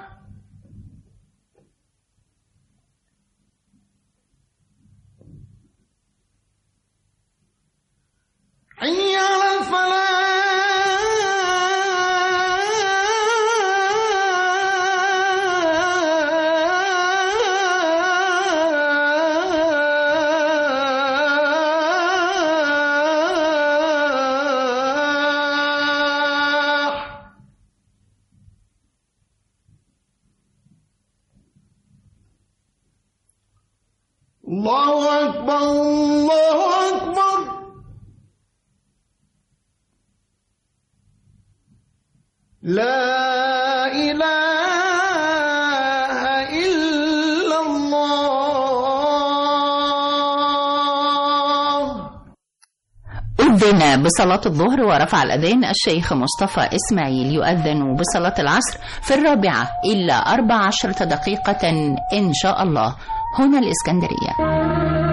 حي على الفلاح الله أكبر الله أكبر لا إله إلا الله أذن انتهينا بصلاة الظهر ورفع الأذان الشيخ مصطفى إسماعيل يؤذن بصلاة العصر في الرابعة إلا أربع عشرة دقيقة إن شاء الله هنا الإسكندرية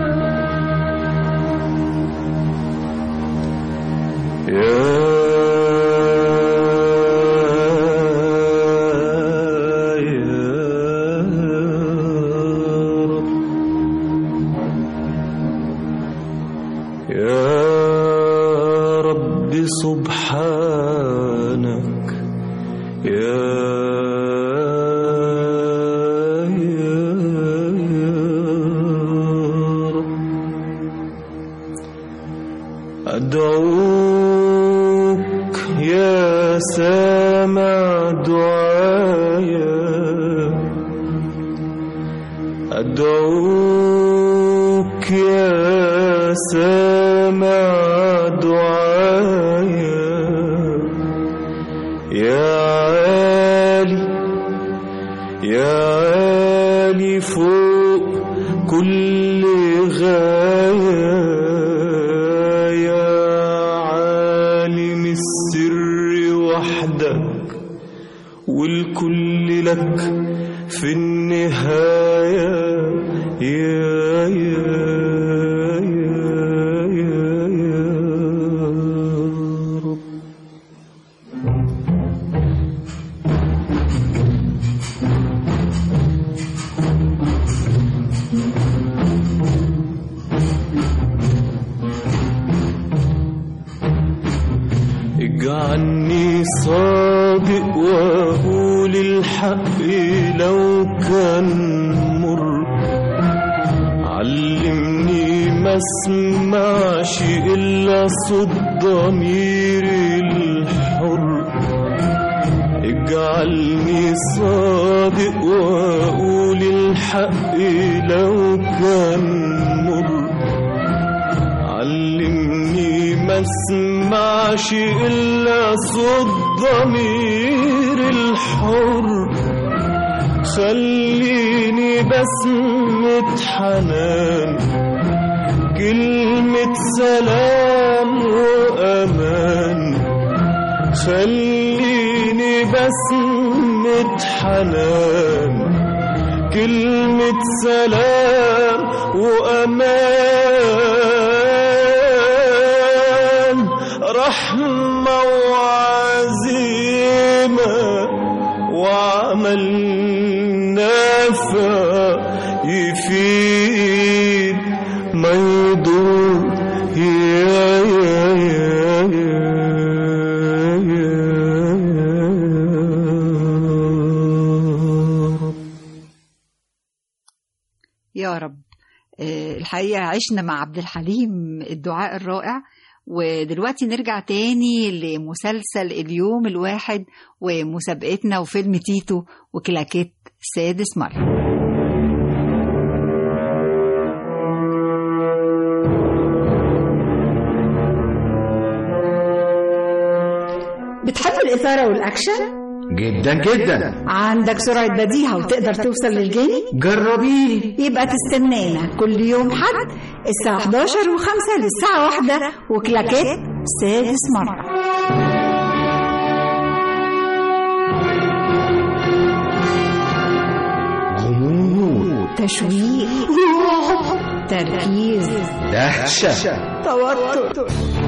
يا رب سبحانك يا يا رب أدعوك يا سامع دعايا أدعوك يا سامع دعايا يا عالي يا عالي فوق كل غاية يا عالم السر وحدك والكل لك في النهاية يا يا يا يا يا رب اجعلني صادق واقول الحق لو كان مر علمني ما اسمعش الا صوت ضميري الحر اجعلني صادق واقول الحق لو كان مر علمني ما اسمعش الا صوت ضمير الحر خليني بسمة حنان كلمة سلام وأمان خليني بسمة حنان كلمة سلام وأمان رحمة وعزيمة وعمل نافع يفيد ما يضر يا يا يا يا يا رب آه، الحقيقة عشنا مع عبد الحليم الدعاء الرائع ودلوقتي نرجع تاني لمسلسل اليوم الواحد ومسابقتنا وفيلم تيتو وكلاكيت سادس مرة بتحب الإثارة والأكشن؟ جدا جدا عندك سرعة بديهة وتقدر توصل للجاني؟ جربيلي يبقى تستنانا كل يوم حد الساعة 11 و5 للساعة 1 وكلاكيت سادس مرة غموض تشويق تركيز دهشة توتر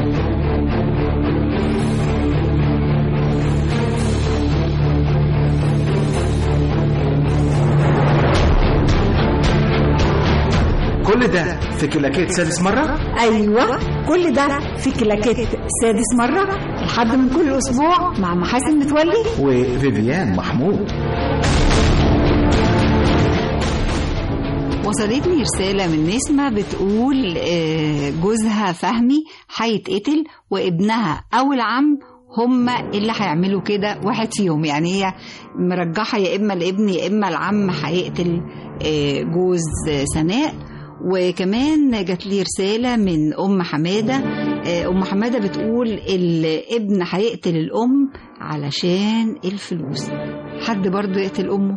كل ده في كلاكيت سادس مرة أيوة كل ده في كلاكيت سادس مرة لحد من كل أسبوع مع محاسن متولي وفيفيان محمود وصلتني رسالة من نسمة بتقول آه، جوزها فهمي هيتقتل وابنها أو العم هما اللي هيعملوا كده واحد فيهم يعني هي مرجحة يا إما الابن يا إما العم هيقتل آه، جوز آه، سناء وكمان جات لي رسالة من أم حمادة آه، أم حمادة بتقول الابن هيقتل الأم علشان الفلوس حد برضه يقتل أمه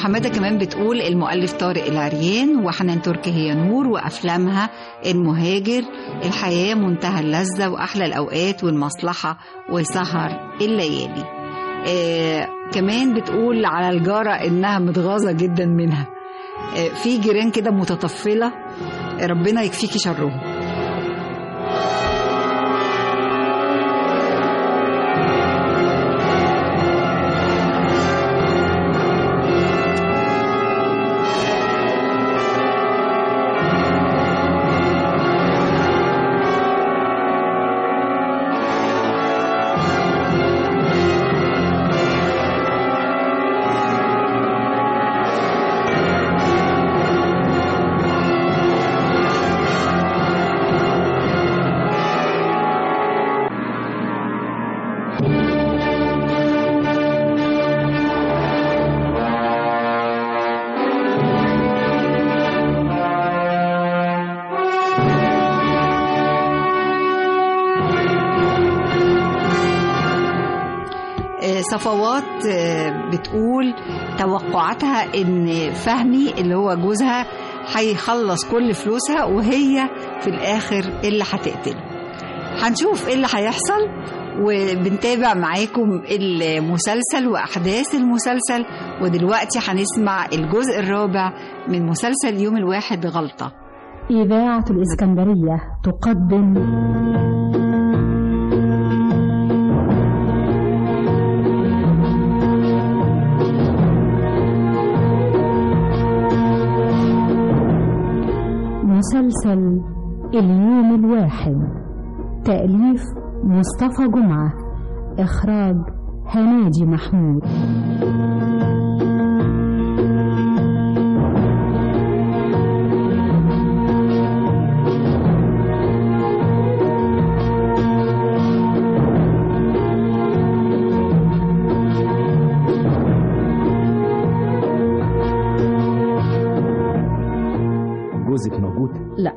حمادة كمان بتقول المؤلف طارق العريان وحنان تركي هي نور وأفلامها المهاجر الحياة منتهى اللذة وأحلى الأوقات والمصلحة وسهر الليالي آه كمان بتقول على الجارة إنها متغاظة جدا منها آه في جيران كده متطفلة ربنا يكفيكي شرهم آه، صفوات آه، بتقول توقعاتها ان فهمي اللي هو جوزها هيخلص كل فلوسها وهي في الاخر اللي هتقتله هنشوف ايه اللي هيحصل وبنتابع معاكم المسلسل واحداث المسلسل ودلوقتي هنسمع الجزء الرابع من مسلسل يوم الواحد غلطه إذاعة الإسكندرية تقدم مسلسل اليوم الواحد تأليف مصطفى جمعة إخراج هنادي محمود جوزك موجود لا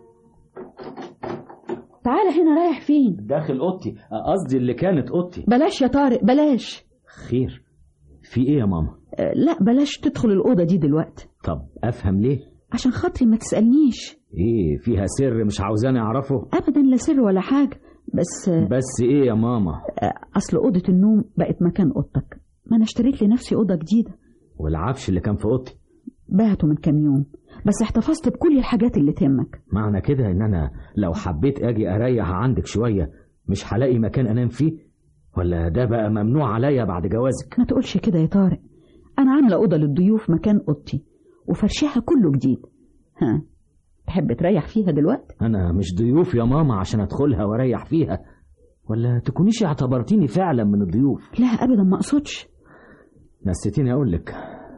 تعال هنا رايح فين داخل اوضتي قصدي اللي كانت اوضتي بلاش يا طارق بلاش خير في ايه يا ماما أه، لا بلاش تدخل الأوضة دي دلوقتي طب افهم ليه عشان خاطري ما تسألنيش ايه فيها سر مش عاوزاني اعرفه أبدا لا سر ولا حاجة بس بس ايه يا ماما أه، أصل أوضة النوم بقت مكان أوضتك ما أنا اشتريت لنفسي أوضة جديدة والعفش اللي كان في اوضتي بعته من كام يوم بس احتفظت بكل الحاجات اللي تهمك معنى كده ان انا لو حبيت اجي اريح عندك شويه مش هلاقي مكان انام فيه ولا ده بقى ممنوع عليا بعد جوازك ما تقولش كده يا طارق أنا عاملة أوضة للضيوف مكان أوضتي وفرشها كله جديد ها تحب تريح فيها دلوقتي انا مش ضيوف يا ماما عشان ادخلها واريح فيها ولا تكونيش اعتبرتيني فعلا من الضيوف لا أبدا ما أقصدش نسيتيني اقول لك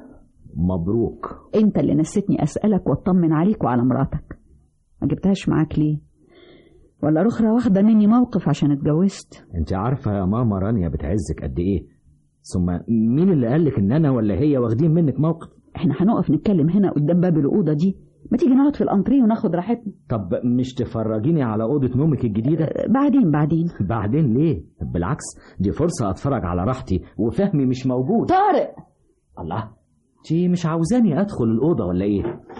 مبروك أنت اللي نسيتني أسألك وأطمن عليك وعلى مراتك ما جبتهاش معاك ليه ولا رخرة واخدة مني موقف عشان اتجوزت انت عارفه يا ماما رانيا بتعزك قد ايه ثم مين اللي قالك ان انا ولا هي واخدين منك موقف احنا هنقف نتكلم هنا قدام باب الأوضة دي ما تيجي نقعد في الأنتريه وناخد راحتنا طب مش تفرجيني على اوضه نومك الجديده بعدين بعدين بعدين ليه بالعكس دي فرصه اتفرج على راحتي وفهمي مش موجود طارق الله انت مش عاوزاني ادخل الاوضه ولا ايه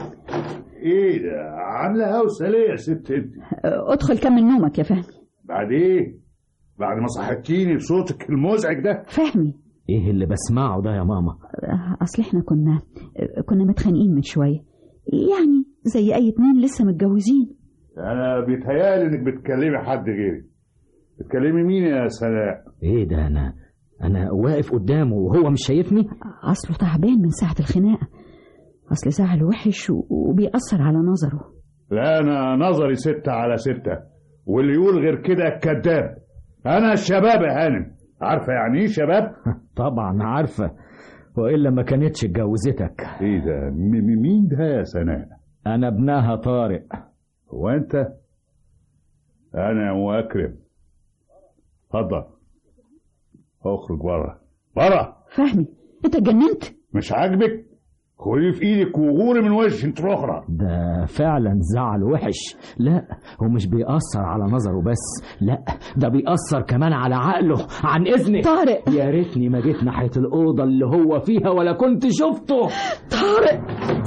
ايه ده عامله هوسه ليه يا ست انت اه، ادخل كمل نومك يا فهمي بعد ايه بعد ما صحتيني بصوتك المزعج ده فهمي ايه اللي بسمعه ده يا ماما اه، اصل احنا كنا اه، كنا متخانقين من شويه يعني زي اي اتنين لسه متجوزين انا بيتهيالي انك بتكلمي حد غيري بتكلمي مين يا سناء ايه ده انا انا واقف قدامه وهو مش شايفني اصله تعبان من ساعه الخناقه اصل زعل وحش و- وبيأثر على نظره لا انا نظري ستة على ستة واللي يقول غير كده كذاب انا الشباب يا هانم عارفه يعني ايه شباب طبعا عارفه والا ما كانتش اتجوزتك ايه ده م- م- مين ده يا سناء انا ابنها طارق هو انت انا مكرم اتفضل اخرج بره بره فهمي انت اتجننت مش عاجبك خديه في ايدك وغوري من وش انت الاخرى ده فعلا زعل وحش لا هو مش بيأثر على نظره بس لا ده بيأثر كمان على عقله عن إذنك طارق يا ريتني ما جيت ناحية الأوضة اللي هو فيها ولا كنت شفته طارق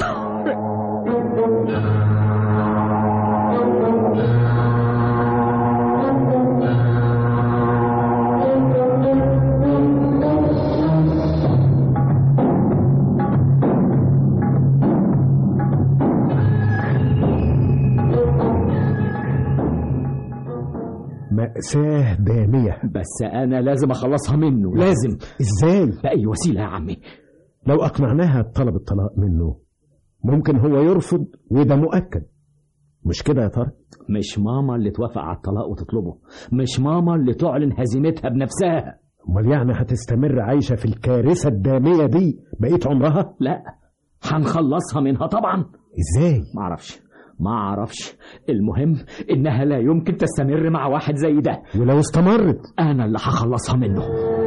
مأساة دامية بس أنا لازم أخلصها منه لازم إزاي؟ بأي وسيلة يا عمي لو أقنعناها بطلب الطلاق منه ممكن هو يرفض وده مؤكد مش كده يا طارق مش ماما اللي توافق على الطلاق وتطلبه مش ماما اللي تعلن هزيمتها بنفسها امال يعني هتستمر عايشة في الكارثة الدامية دي بقيت عمرها لا هنخلصها منها طبعا ازاي معرفش ما اعرفش المهم انها لا يمكن تستمر مع واحد زي ده ولو استمرت انا اللي هخلصها منه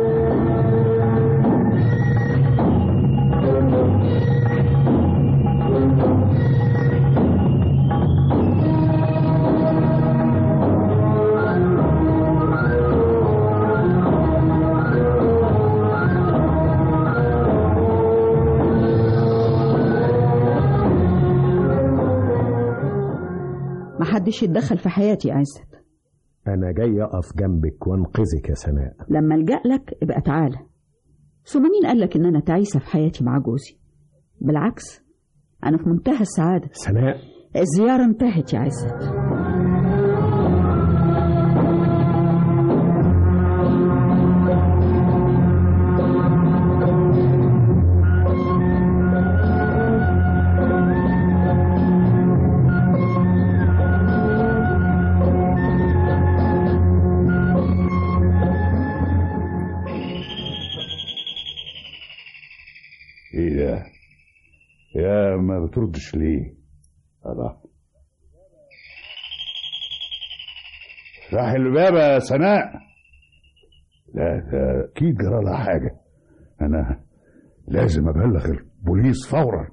محدش يتدخل في حياتي يا عزت أنا جاي أقف جنبك وأنقذك يا سناء لما ألجأ لك ابقى تعالى ثم مين قال لك إن أنا تعيسة في حياتي مع جوزي بالعكس أنا في منتهى السعادة سناء الزيارة انتهت يا عزت ايه ده يا ما بتردش ليه الله افتح الباب يا سناء لا ده اكيد جرى لها حاجه انا لازم ابلغ البوليس فورا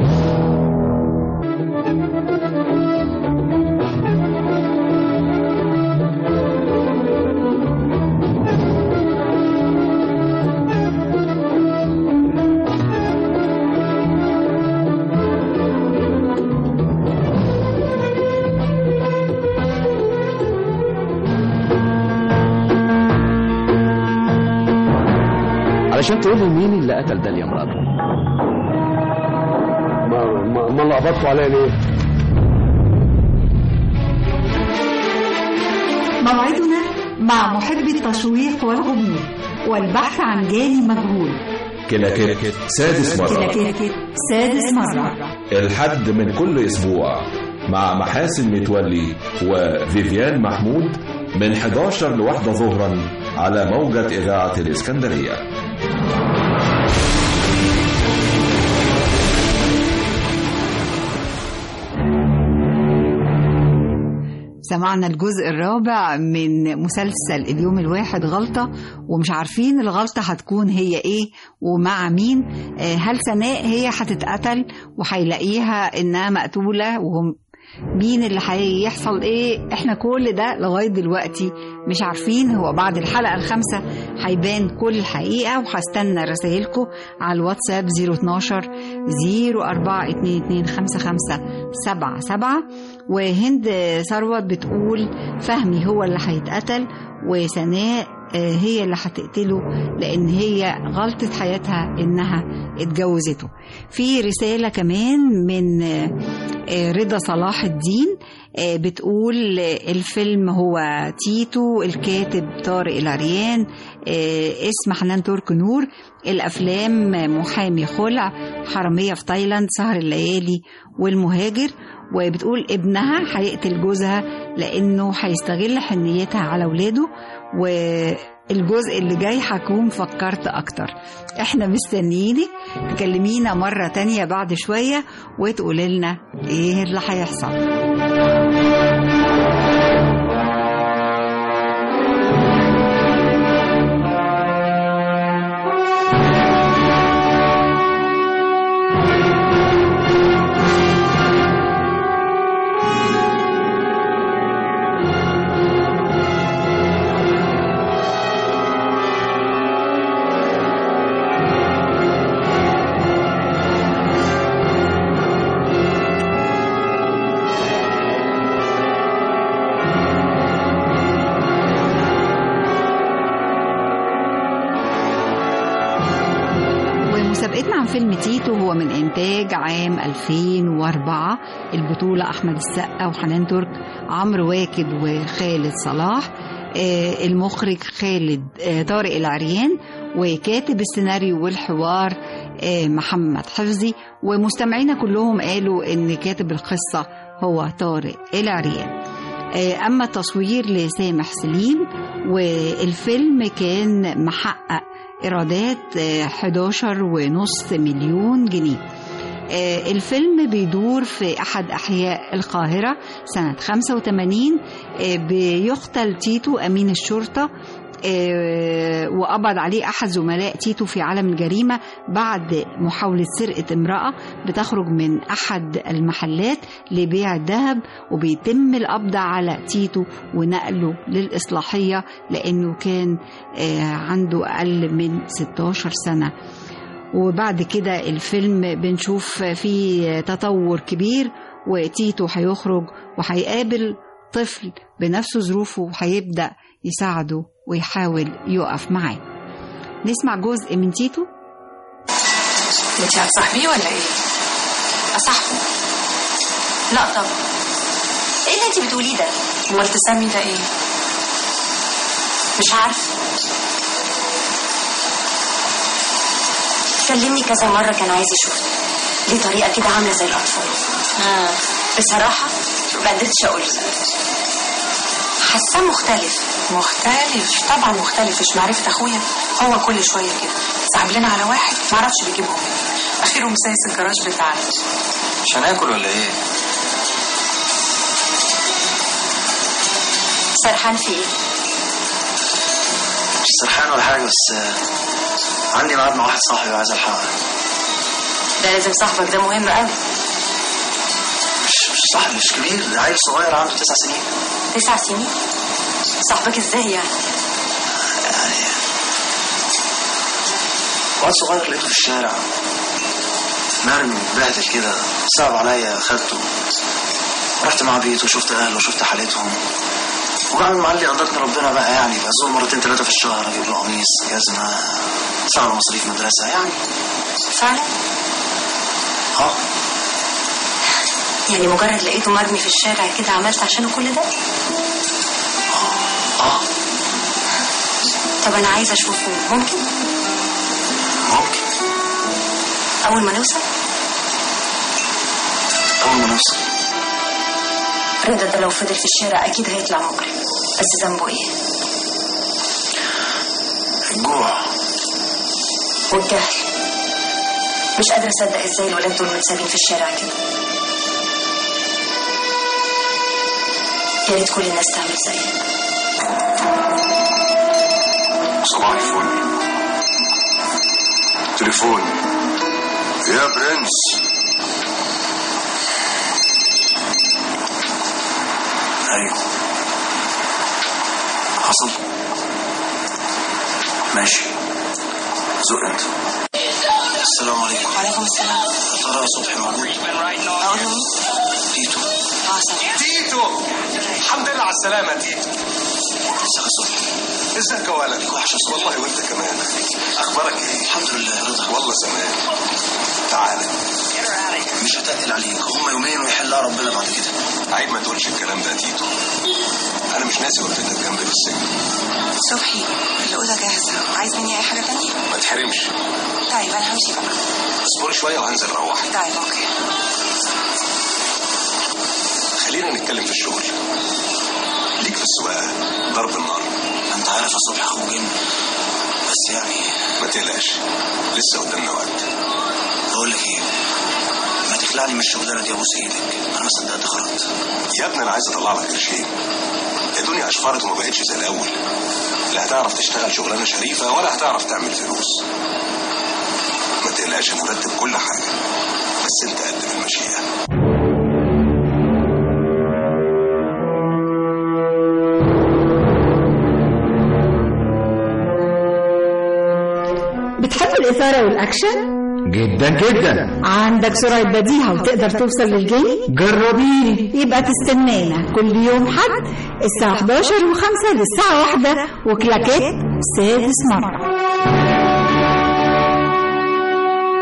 علشان تقول لي مين اللي قتل ده يا مراد ما ما, ما لخبطتوا عليا ليه؟ موعدنا مع محب التشويق والغموض والبحث عن جاني مجهول كلاكيت سادس مرة كلاكيت سادس مرة الحد من كل أسبوع مع محاسن متولي وفيفيان محمود من 11 لواحدة ظهرا على موجة إذاعة الإسكندرية سمعنا الجزء الرابع من مسلسل اليوم الواحد غلطة ومش عارفين الغلطة هتكون هي ايه ومع مين آه، هل سناء هي هتتقتل وهيلاقيها انها مقتولة وهم مين اللي هيحصل ايه احنا كل ده لغاية دلوقتي مش عارفين هو بعد الحلقة الخامسة هيبان كل الحقيقة وهستنى رسائلكم على الواتساب 012 042225577 وهند ثروت بتقول فهمي هو اللي هيتقتل وسناء آه، هي اللي هتقتله لان هي غلطة حياتها انها اتجوزته في رسالة كمان من آه، آه، رضا صلاح الدين آه، بتقول آه، الفيلم هو تيتو الكاتب طارق العريان آه، اسم حنان ترك نور الافلام محامي خلع حرامية في تايلاند سهر الليالي والمهاجر وبتقول ابنها هيقتل جوزها لانه هيستغل حنيتها على ولاده والجزء اللي جاي هكون فكرت اكتر احنا مستنيينك تكلمينا مرة تانية بعد شوية وتقولي لنا ايه اللي هيحصل مسابقتنا عن فيلم تيتو هو من إنتاج عام 2004 البطولة أحمد السقا وحنان ترك عمرو واكد وخالد صلاح آه، المخرج خالد آه، طارق العريان وكاتب السيناريو والحوار آه، محمد حفظي ومستمعينا كلهم قالوا ان كاتب القصة هو طارق العريان آه، اما التصوير لسامح سليم والفيلم كان محقق ايرادات آه، 11 ونص مليون جنيه آه، الفيلم بيدور في أحد أحياء القاهرة سنة 85 آه، بيقتل تيتو أمين الشرطة آه، وقبض عليه أحد زملاء تيتو في عالم الجريمة بعد محاولة سرقة امرأة بتخرج من أحد المحلات لبيع الذهب وبيتم القبض على تيتو ونقله للإصلاحية لأنه كان آه، عنده أقل من 16 سنة وبعد كده الفيلم بنشوف فيه تطور كبير وتيتو هيخرج وهيقابل طفل بنفس ظروفه وهيبدأ يساعده ويحاول يقف معاه نسمع جزء من تيتو انت هتصاحبيه ولا ايه؟ اصاحبه لا طبعا ايه اللي انت بتقوليه ده؟ امال تسمي ده ايه؟ مش عارفه كلمني كذا مرة كان عايز يشوفني ليه طريقة كده عاملة زي الأطفال آه. بصراحة ما قدرتش أقول حاساه مختلف مختلف طبعا مختلف مش معرفة اخويا هو كل شوية كده سحب لنا على واحد معرفش بيجيبهم منين. اخيره مسايس الجراج بتاعنا مش هناكل ولا ايه؟ سرحان في ايه؟ مش سرحان ولا حاجة بس آه، عندي ميعاد مع واحد صاحبي وعايز الحقه ده لازم صاحبك ده مهم قوي مش مش صاحبي مش كبير ده عيل صغير عنده تسع سنين تسع سنين صاحبك ازاي يعني؟ واد صغير لقيته في الشارع مرمي متبهدل كده صعب عليا خدته رحت مع بيته وشفت اهله وشفت حالتهم وبعمل مع اللي قدرتني ربنا بقى يعني بزور مرتين ثلاثة في الشهر اجيب له قميص جزمة ادفع له مصاريف مدرسة يعني فعلا؟ اه يعني مجرد لقيته مرمي في الشارع كده عملت عشانه كل ده؟ اه طب أنا عايزة أشوفه ممكن؟ ممكن أول ما نوصل؟ اول ما نوصل رضا ده لو فضل في الشارع أكيد هيطلع مجرم بس ذنبه إيه؟ الجوع والجهل مش قادرة أصدق إزاي الولاد دول متسابين في الشارع كده يا ريت كل الناس تعمل زيك صباح الفل تليفون يا برنس ايوه حصل ماشي زق انت السلام عليكم وعليكم السلام ترى صبحي موجود اقول له مين؟ تيتو اه سلام تيتو الحمد لله على السلامة تيتو ازيك يا صبحي ازيك يا ولد وحشة والله وانت كمان اخبارك ايه الحمد لله يا رضا والله زمان تعالى مش هتقل عليك هما يومين ويحلها ربنا بعد كده عيب ما تقولش الكلام ده يا تيتو انا مش ناسي وقفتك جنبي في السجن صبحي الأوضة جاهزة عايز مني أي حاجة تانية؟ ما تحرمش طيب أنا همشي بقى اصبري شوية وهنزل اروح طيب أوكي خلينا نتكلم في الشغل ليك في السواقة ضرب النار انت عارف يا صبحي اخوك جن بس يعني ما تقلقش لسه قدامنا وقت بقول لك ايه ما تخلعني من الشغلانه دي ابوس ايدك انا ما صدقت خرجت يا ابني انا عايز اطلع لك قرشين الدنيا اشفرت وما بقتش زي الاول لا هتعرف تشتغل شغلانه شريفه ولا هتعرف تعمل فلوس ما تقلقش هنرتب كل حاجه بس انت قد المشيئه بتحب الإثارة والأكشن؟ جدا جدا عندك سرعة بديهة وتقدر توصل للجاني؟ جربيني يبقى تستنانا كل يوم حد الساعة 11 و5 للساعة 1 وكلاكيت سادس مرة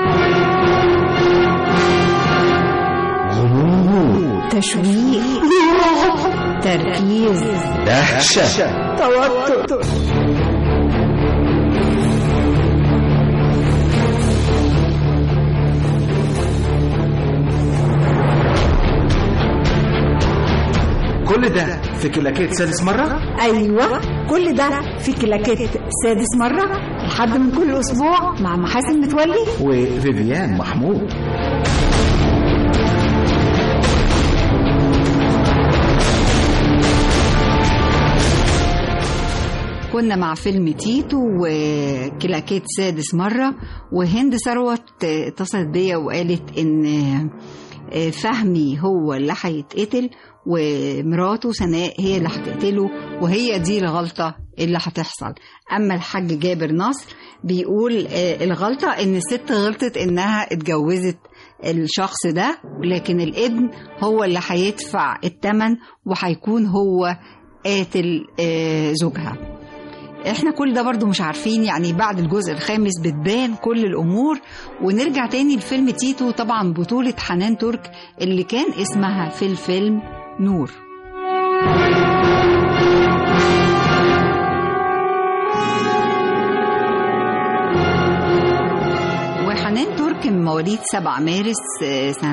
تشويق تركيز دهشة توتر كل ده في كلاكيت سادس مرة ايوه كل ده في كلاكيت سادس مره لحد من كل اسبوع مع محاسن متولي وفيفيان محمود كنا مع فيلم تيتو وكلاكيت سادس مرة وهند ثروت اتصلت بيا وقالت ان فهمي هو اللي هيتقتل ومراته سناء هي اللي هتقتله وهي دي الغلطة اللي هتحصل أما الحاج جابر نصر بيقول آه، الغلطة إن الست غلطت إنها اتجوزت الشخص ده لكن الابن هو اللي هيدفع الثمن وهيكون هو قاتل آه، زوجها احنا كل ده برضو مش عارفين يعني بعد الجزء الخامس بتبان كل الامور ونرجع تاني لفيلم تيتو طبعا بطولة حنان ترك اللي كان اسمها في الفيلم نور وحنان ترك من مواليد 7 مارس آه، سنة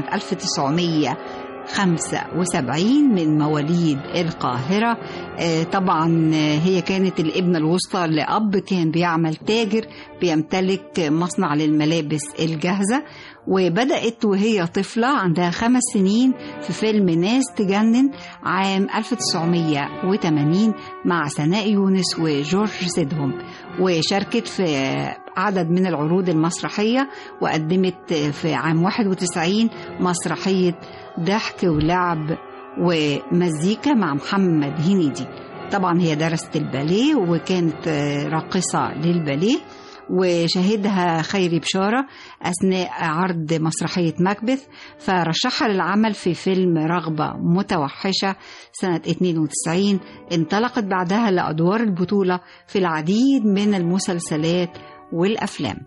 1975 من مواليد القاهرة آه، طبعا آه، هي كانت الابنة الوسطى لأب كان بيعمل تاجر بيمتلك مصنع للملابس الجاهزة وبدأت وهي طفلة عندها خمس سنين في فيلم ناس تجنن عام 1980 مع سناء يونس وجورج سيدهم وشاركت في عدد من العروض المسرحية وقدمت في عام 91 مسرحية ضحك ولعب ومزيكا مع محمد هنيدي طبعا هي درست الباليه وكانت راقصة للباليه وشهدها خيري بشارة أثناء عرض مسرحية مكبث فرشحها للعمل في فيلم رغبة متوحشة سنة 92 انطلقت بعدها لأدوار البطولة في العديد من المسلسلات والأفلام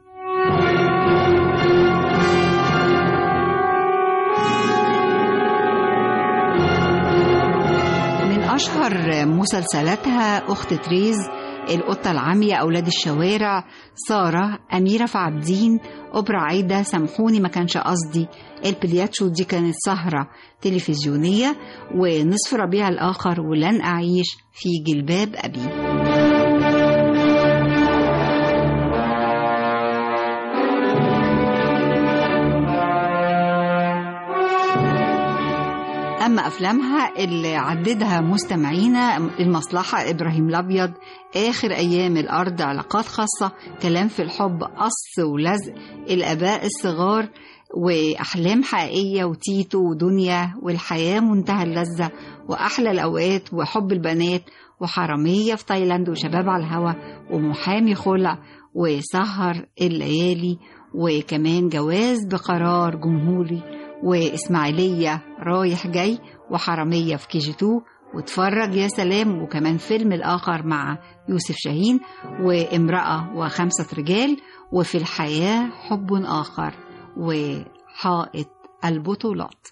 من أشهر مسلسلاتها أخت تريز القطة العامية أولاد الشوارع سارة أميرة في عابدين أوبرا عايدة سامحوني ما كانش قصدي البلياتشو دي كانت سهرة تلفزيونية ونصف ربيع الآخر ولن أعيش في جلباب أبي أما أفلامها اللي عددها مستمعينا المصلحة إبراهيم الأبيض آخر أيام الأرض علاقات خاصة كلام في الحب قص ولزق الآباء الصغار وأحلام حقيقية وتيتو ودنيا والحياة منتهى اللذة وأحلى الأوقات وحب البنات وحرامية في تايلاند وشباب على الهوا ومحامي خلع وسهر الليالي وكمان جواز بقرار جمهوري وإسماعيلية رايح جاي وحرامية في كي جي 2 واتفرج يا سلام وكمان فيلم الآخر مع يوسف شاهين وامرأة وخمسة رجال وفي الحياة حب آخر وحائط البطولات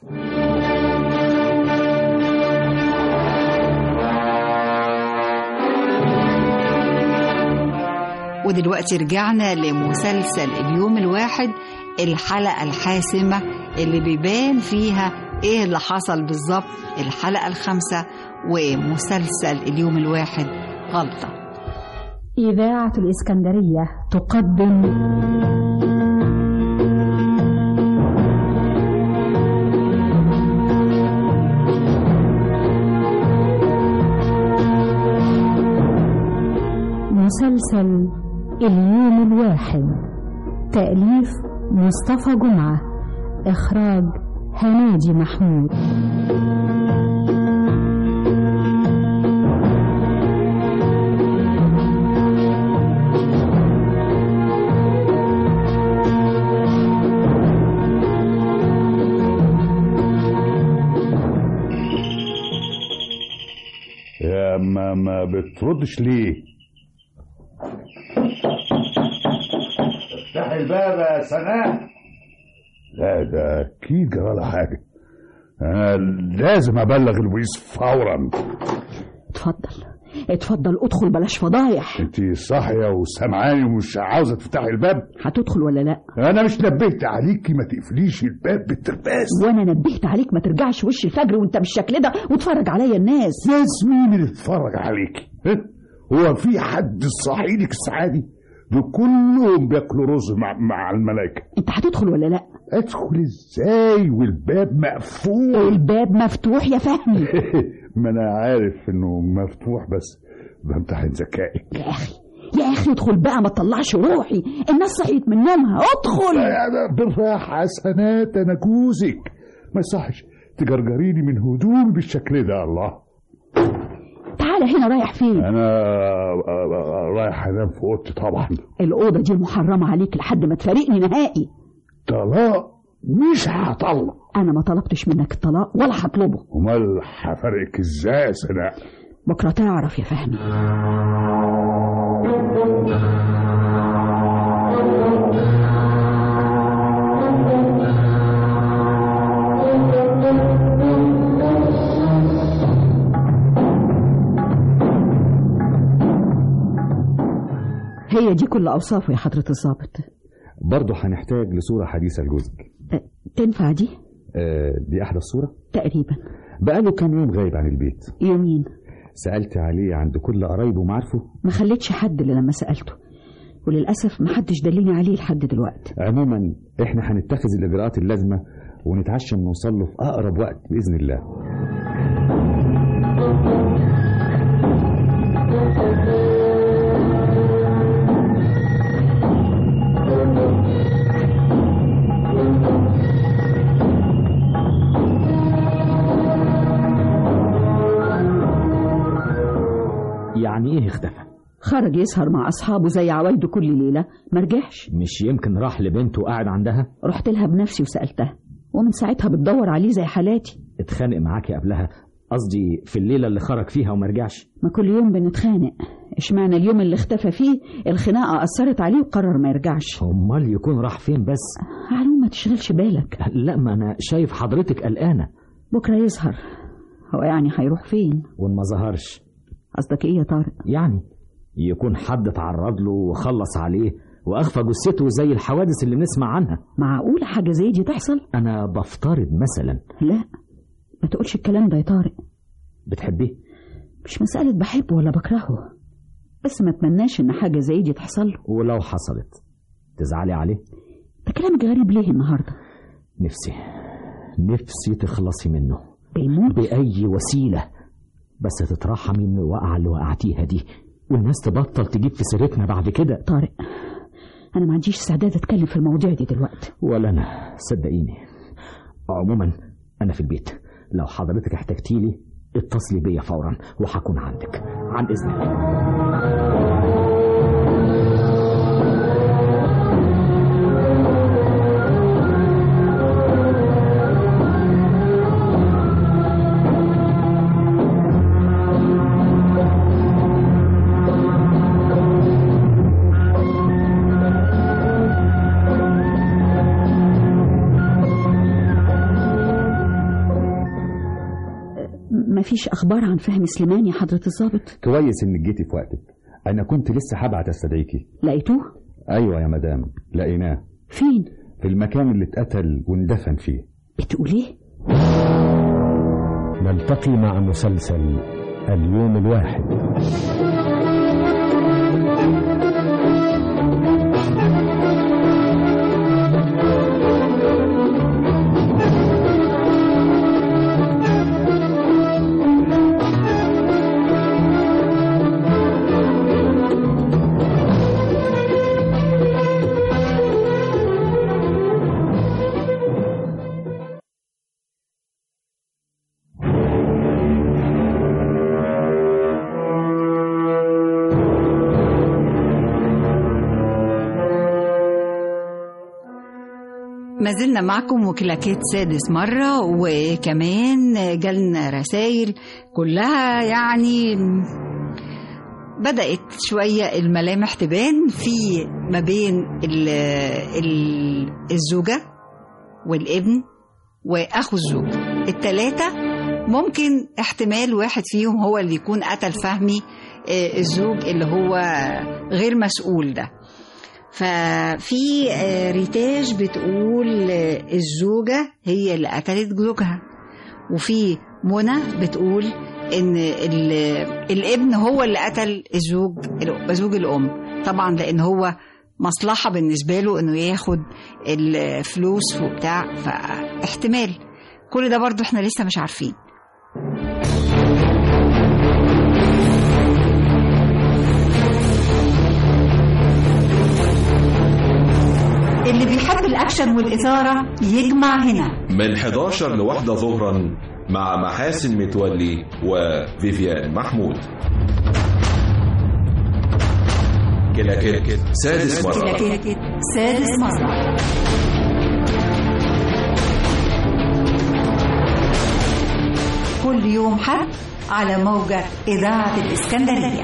ودلوقتي رجعنا لمسلسل اليوم الواحد الحلقة الحاسمة اللي بيبان فيها ايه اللي حصل بالظبط الحلقة الخامسة ومسلسل اليوم الواحد غلطة إذاعة الإسكندرية تقدم مسلسل اليوم الواحد تأليف مصطفى جمعة إخراج هناجي محمود يا ما ما بتردش ليه افتحي الباب يا سناء لا ده اكيد جرى لها حاجه انا لازم ابلغ البوليس فورا اتفضل اتفضل ادخل بلاش فضايح انت صاحيه وسامعاني ومش عاوزه تفتحي الباب هتدخل ولا لا انا مش نبهت عليكي ما تقفليش الباب بالترباس وانا نبهت عليك ما ترجعش وش الفجر وانت بالشكل ده وتفرج عليا الناس ناس مين اللي تتفرج عليكي ها؟ هو في حد صحيلك الساعه دي دول كلهم بياكلوا رز مع, مع الملائكه انت هتدخل ولا لا ادخل ازاي والباب مقفول الباب مفتوح يا فهمي ما انا عارف انه مفتوح بس بمتحن ذكائك يا اخي يا اخي ادخل بقى ما تطلعش روحي الناس صحيت من نومها ادخل انا بالراحه حسنات انا جوزك ما يصحش تجرجريني من هدومي بالشكل ده الله تعالى هنا رايح فين انا رايح انام في اوضتي طبعا الاوضه دي محرمه عليك لحد ما تفارقني نهائي طلاق مش هطلق انا ما طلبتش منك الطلاق ولا هطلبه امال هفرقك ازاي يا سناء بكره تعرف يا فهمي هي دي كل اوصافه يا حضره الضابط برضه هنحتاج لصورة حديثة لجوزك تنفع دي آه دي أحدث صورة تقريبا بقاله كام يوم غايب عن البيت يومين سألت عليه عند كل قرايبه ومعارفه ما خليتش حد اللي لما سألته وللأسف ما حدش دلني عليه لحد دلوقتي عموما احنا هنتخذ الإجراءات اللازمة ونتعشم نوصل له في أقرب وقت بإذن الله يعني ايه اختفى خرج يسهر مع أصحابه زي عوايده كل ليلة ما رجعش مش يمكن راح لبنته وقعد عندها رحت لها بنفسي وسألتها ومن ساعتها بتدور عليه زي حالاتي اتخانق معاكي قبلها قصدي في الليلة اللي خرج فيها وما رجعش ما كل يوم بنتخانق اشمعنى اليوم اللي اختفى فيه الخناقة أثرت عليه وقرر ما يرجعش امال يكون راح فين بس علوم ما تشغلش بالك لا ما انا شايف حضرتك قلقانة بكرة يظهر هو يعني هيروح فين وان ما ظهرش قصدك ايه يا طارق يعني يكون حد تعرض له وخلص عليه واخفى جثته زي الحوادث اللي بنسمع عنها معقول حاجة زي دي تحصل انا بفترض مثلا لا ما تقولش الكلام ده يا طارق بتحبيه مش مسألة بحبه ولا بكرهه بس ما اتمناش ان حاجة زي دي تحصل له ولو حصلت تزعلي عليه ده كلامك غريب ليه النهارده نفسي نفسي تخلصي منه بيموت بأي وسيلة بس تترحمي من الوقعة اللي وقعتيها دي والناس تبطل تجيب في سيرتنا بعد كده طارق انا ما عنديش استعداد اتكلم في المواضيع دي دلوقتي ولا انا صدقيني عموما انا في البيت لو حضرتك احتجتيلي اتصلي بيا فورا وهكون عندك عن اذنك مفيش اخبار عن فهمي سليمان يا حضرة الضابط كويس انك جيتي في وقتك انا كنت لسه هبعت استدعيكي لقيتوه ايوه يا مدام لقيناه فين في المكان اللي اتقتل واندفن فيه بتقول ايه نلتقي مع مسلسل اليوم الواحد ما زلنا معكم وكلاكيت سادس مرة وكمان جالنا رسائل كلها يعني بدأت شوية الملامح تبان في ما بين ال ال الزوجة والابن وأخو الزوج التلاتة ممكن احتمال واحد فيهم هو اللي يكون قتل فهمي آه، الزوج اللي هو غير مسؤول ده ففي آه، ريتاج بتقول آه، الزوجة هي اللي قتلت زوجها وفي منى بتقول ان ال- الابن هو اللي قتل الزوج زوج الام طبعا لان هو مصلحة بالنسبة له انه ياخد الفلوس وبتاع فاحتمال كل ده برضو احنا لسه مش عارفين اللي بيحب الاكشن والاثارة يجمع هنا من 11 لواحدة ظهرا مع محاسن متولي وفيفيان محمود كلاكيت سادس مرة كلاكيت سادس مرة كل يوم حد على موجة إذاعة الإسكندرية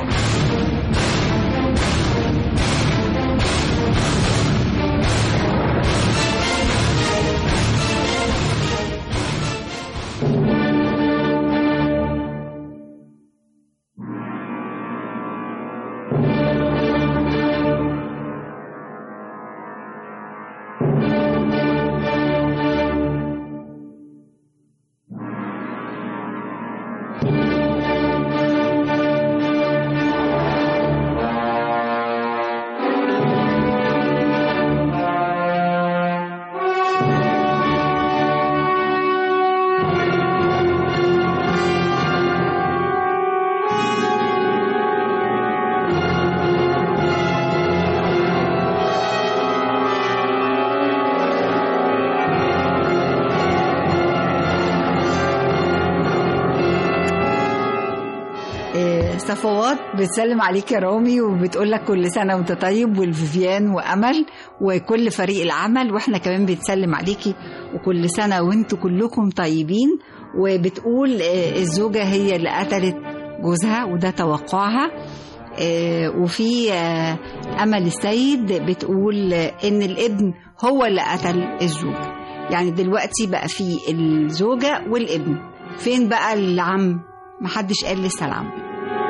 إيه، صفوات بتسلم عليك يا رامي وبتقول لك كل سنه وانت طيب والفيفيان وامل وكل فريق العمل واحنا كمان بنسلم عليكي وكل سنه وانتوا كلكم طيبين وبتقول إيه، الزوجه هي اللي قتلت جوزها وده توقعها إيه، وفي آه، امل السيد بتقول آه، ان الابن هو اللي قتل الزوج يعني دلوقتي بقى في الزوجه والابن فين بقى العم محدش قال لسه العم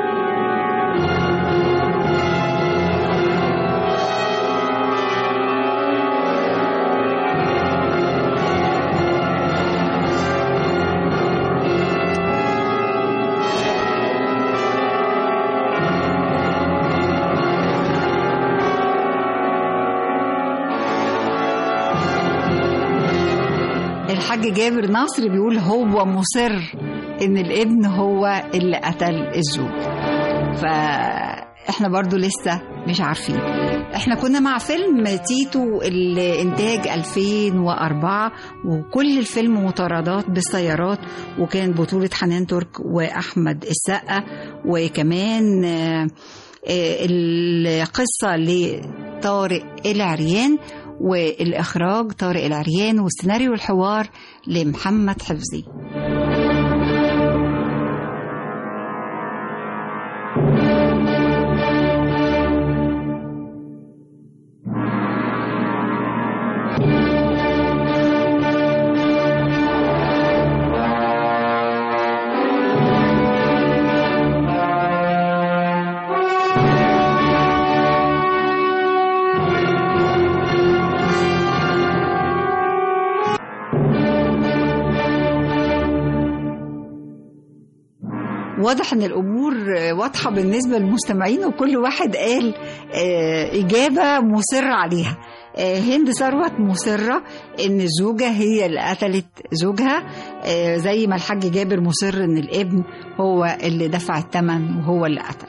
الحاج جابر نصر بيقول هو مصر ان الابن هو اللي قتل الزوج فاحنا برضو لسه مش عارفين احنا كنا مع فيلم تيتو الانتاج 2004 وكل الفيلم مطاردات بالسيارات وكان بطولة حنان ترك واحمد السقا وكمان آه، آه، القصة لطارق العريان والإخراج طارق العريان والسيناريو الحوار لمحمد حفظي واضح ان الامور واضحه بالنسبه للمستمعين وكل واحد قال آه، اجابه مصر عليها آه، هند ثروت مصره ان الزوجه هي اللي قتلت زوجها آه، زي ما الحاج جابر مصر ان الابن هو اللي دفع الثمن وهو اللي قتل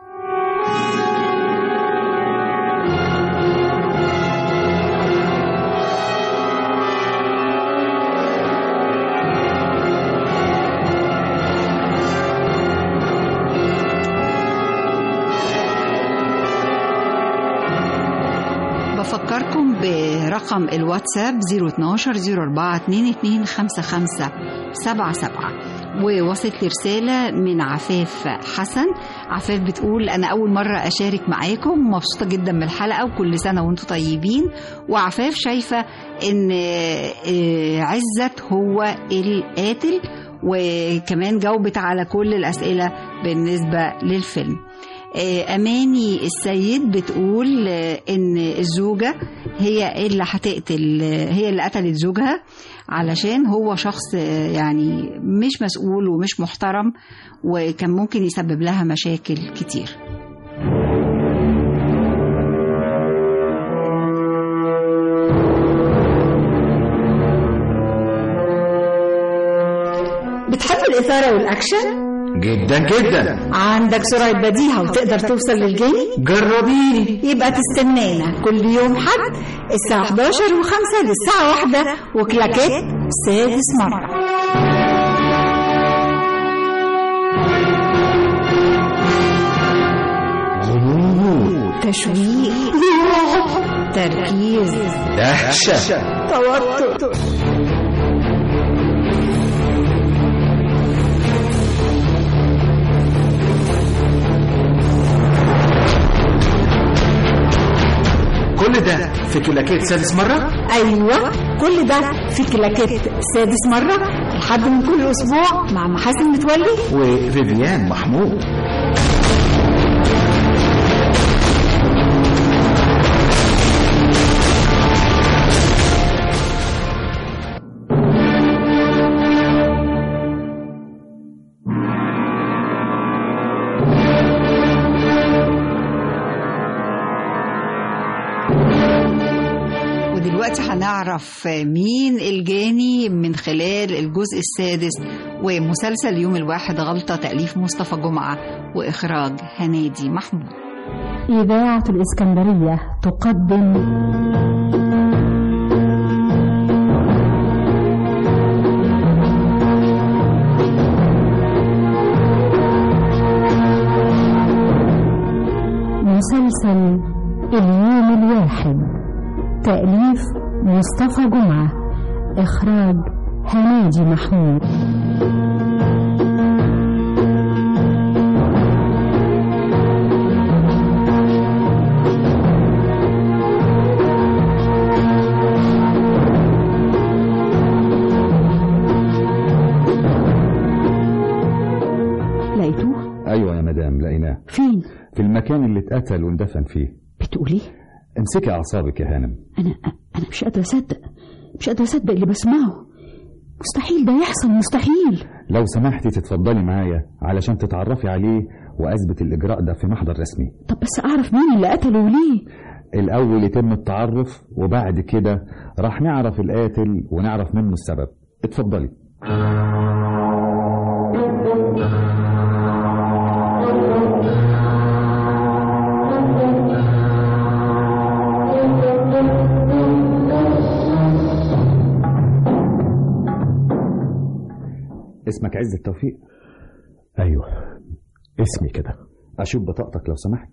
بفكركم برقم الواتساب 012 04 22 55 77 ووصلت لي رسالة من عفاف حسن عفاف بتقول أنا أول مرة أشارك معاكم مبسوطة جدا من الحلقة وكل سنة وانتم طيبين وعفاف شايفة إن آه، عزت هو القاتل وكمان جاوبت على كل الأسئلة بالنسبة للفيلم آه، أماني السيد بتقول آه، إن الزوجة هي اللي هتقتل آه، هي اللي قتلت زوجها علشان هو شخص آه، يعني مش مسؤول ومش محترم وكان ممكن يسبب لها مشاكل كتير بتحب الإثارة والأكشن؟ جدا جدا عندك سرعة بديهة وتقدر توصل للجاني؟ جربيني يبقى تستنانا كل يوم حد الساعة 11 و5 للساعة 1 وكلاكيت سادس مرة غموض تشويق تركيز دهشة توتر كل ده في كلاكيت سادس مرة أيوة كل ده في كلاكيت سادس مرة لحد من كل أسبوع مع محاسن متولي وفيفيان محمود ودلوقتي هنعرف مين الجاني من خلال الجزء السادس ومسلسل يوم الواحد غلطة تأليف مصطفى جمعة وإخراج هنادي محمود إذاعة الإسكندرية تقدم مسلسل اليوم الواحد تأليف مصطفى جمعة إخراج هنادي محمود لقيتوه ايوه يا مدام لقيناه فين في المكان اللي اتقتل واندفن فيه بتقولي امسكي اعصابك يا هانم انا انا مش قادره اصدق مش قادره اصدق اللي بسمعه مستحيل ده يحصل مستحيل لو سمحتي تتفضلي معايا علشان تتعرفي عليه واثبت الاجراء ده في محضر رسمي طب بس اعرف مين اللي قتله وليه الاول يتم التعرف وبعد كده راح نعرف القاتل ونعرف منه السبب اتفضلي اسمك عز التوفيق ايوه اسمي كده اشوف بطاقتك لو سمحت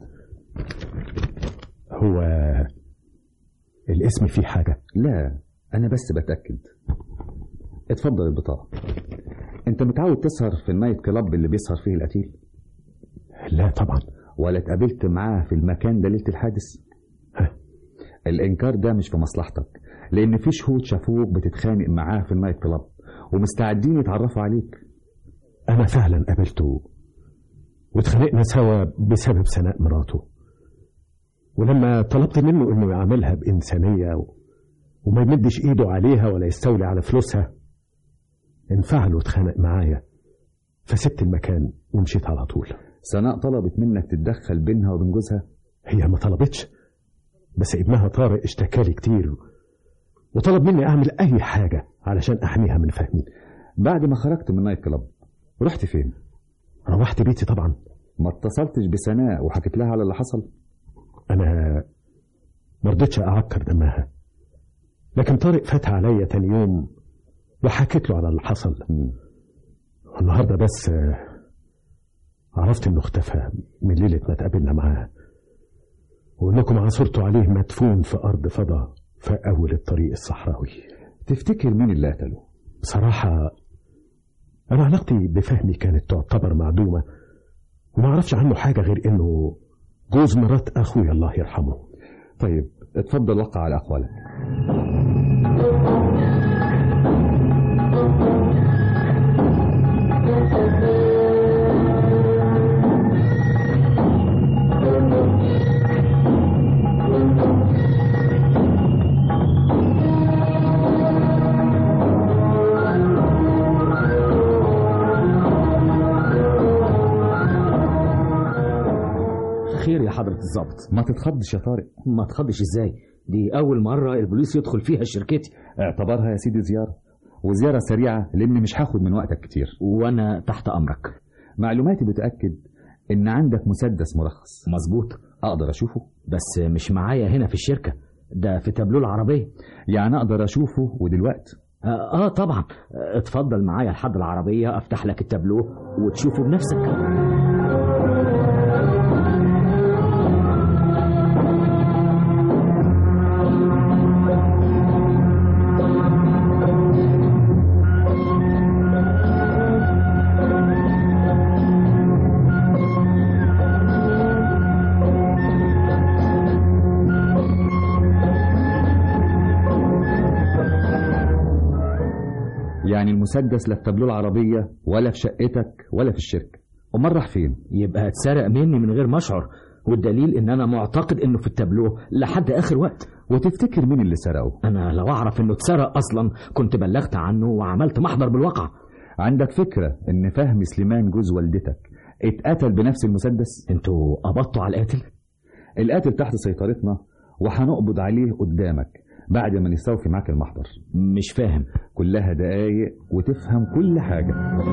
هو الاسم فيه حاجة لا انا بس بتاكد اتفضل البطاقه انت متعود تسهر في النايت كلاب اللي بيسهر فيه القتيل لا طبعا ولا اتقابلت معاه في المكان ده ليله الحادث الانكار ده مش في مصلحتك لان في شهود شافوك بتتخانق معاه في النايت كلاب ومستعدين يتعرفوا عليك انا فعلا قابلته واتخانقنا سوا بسبب سناء مراته ولما طلبت منه انه يعاملها بانسانيه و... وما يمدش ايده عليها ولا يستولي على فلوسها انفعل واتخانق معايا فسبت المكان ومشيت على طول سناء طلبت منك تتدخل بينها وبين جوزها هي ما طلبتش بس ابنها طارق اشتكالي كتير وطلب مني اعمل اي حاجه علشان احميها من فهمي بعد ما خرجت من نايت كلاب رحت فين روحت بيتي طبعا ما اتصلتش بسناء وحكيت لها على اللي حصل انا ما رضيتش اعكر دمها لكن طارق فات عليا تاني يوم وحكيت له على اللي حصل النهارده بس عرفت انه اختفى من ليله ما اتقابلنا معاه وانكم عثرتوا عليه مدفون في ارض فضا في اول الطريق الصحراوي تفتكر مين اللي قتله بصراحه أنا علاقتي بفهمي كانت تعتبر معدومة وما أعرفش عنه حاجة غير إنه جوز مرات أخويا الله يرحمه طيب اتفضل وقع على أقوالك خير يا حضرة الضابط ما تتخضش يا طارق ما تخضش ازاي دي أول مرة البوليس يدخل فيها شركتي اعتبرها يا سيدي زيارة وزيارة سريعة لأن مش هاخد من وقتك كتير وأنا تحت أمرك معلوماتي بتأكد إن عندك مسدس مرخص مظبوط أقدر أشوفه بس مش معايا هنا في الشركة ده في تابلو العربية يعني أقدر أشوفه ودلوقتي آه, آه طبعا آه، اتفضل معايا لحد العربية أفتح لك التابلو وتشوفه بنفسك يعني المسدس لا في تابلو العربية ولا في شقتك ولا في الشركة أمال راح فين؟ يبقى اتسرق مني من غير ما أشعر والدليل إن أنا معتقد إنه في التابلو لحد آخر وقت وتفتكر مين اللي سرقه؟ أنا لو أعرف إنه اتسرق أصلا كنت بلغت عنه وعملت محضر بالواقع عندك فكرة إن فهمي سليمان جوز والدتك اتقتل بنفس المسدس؟ انتوا قبضتوا على القاتل؟ القاتل تحت سيطرتنا وهنقبض عليه قدامك بعد ما نستوفي معاك المحضر مش فاهم كلها دقايق وتفهم كل حاجة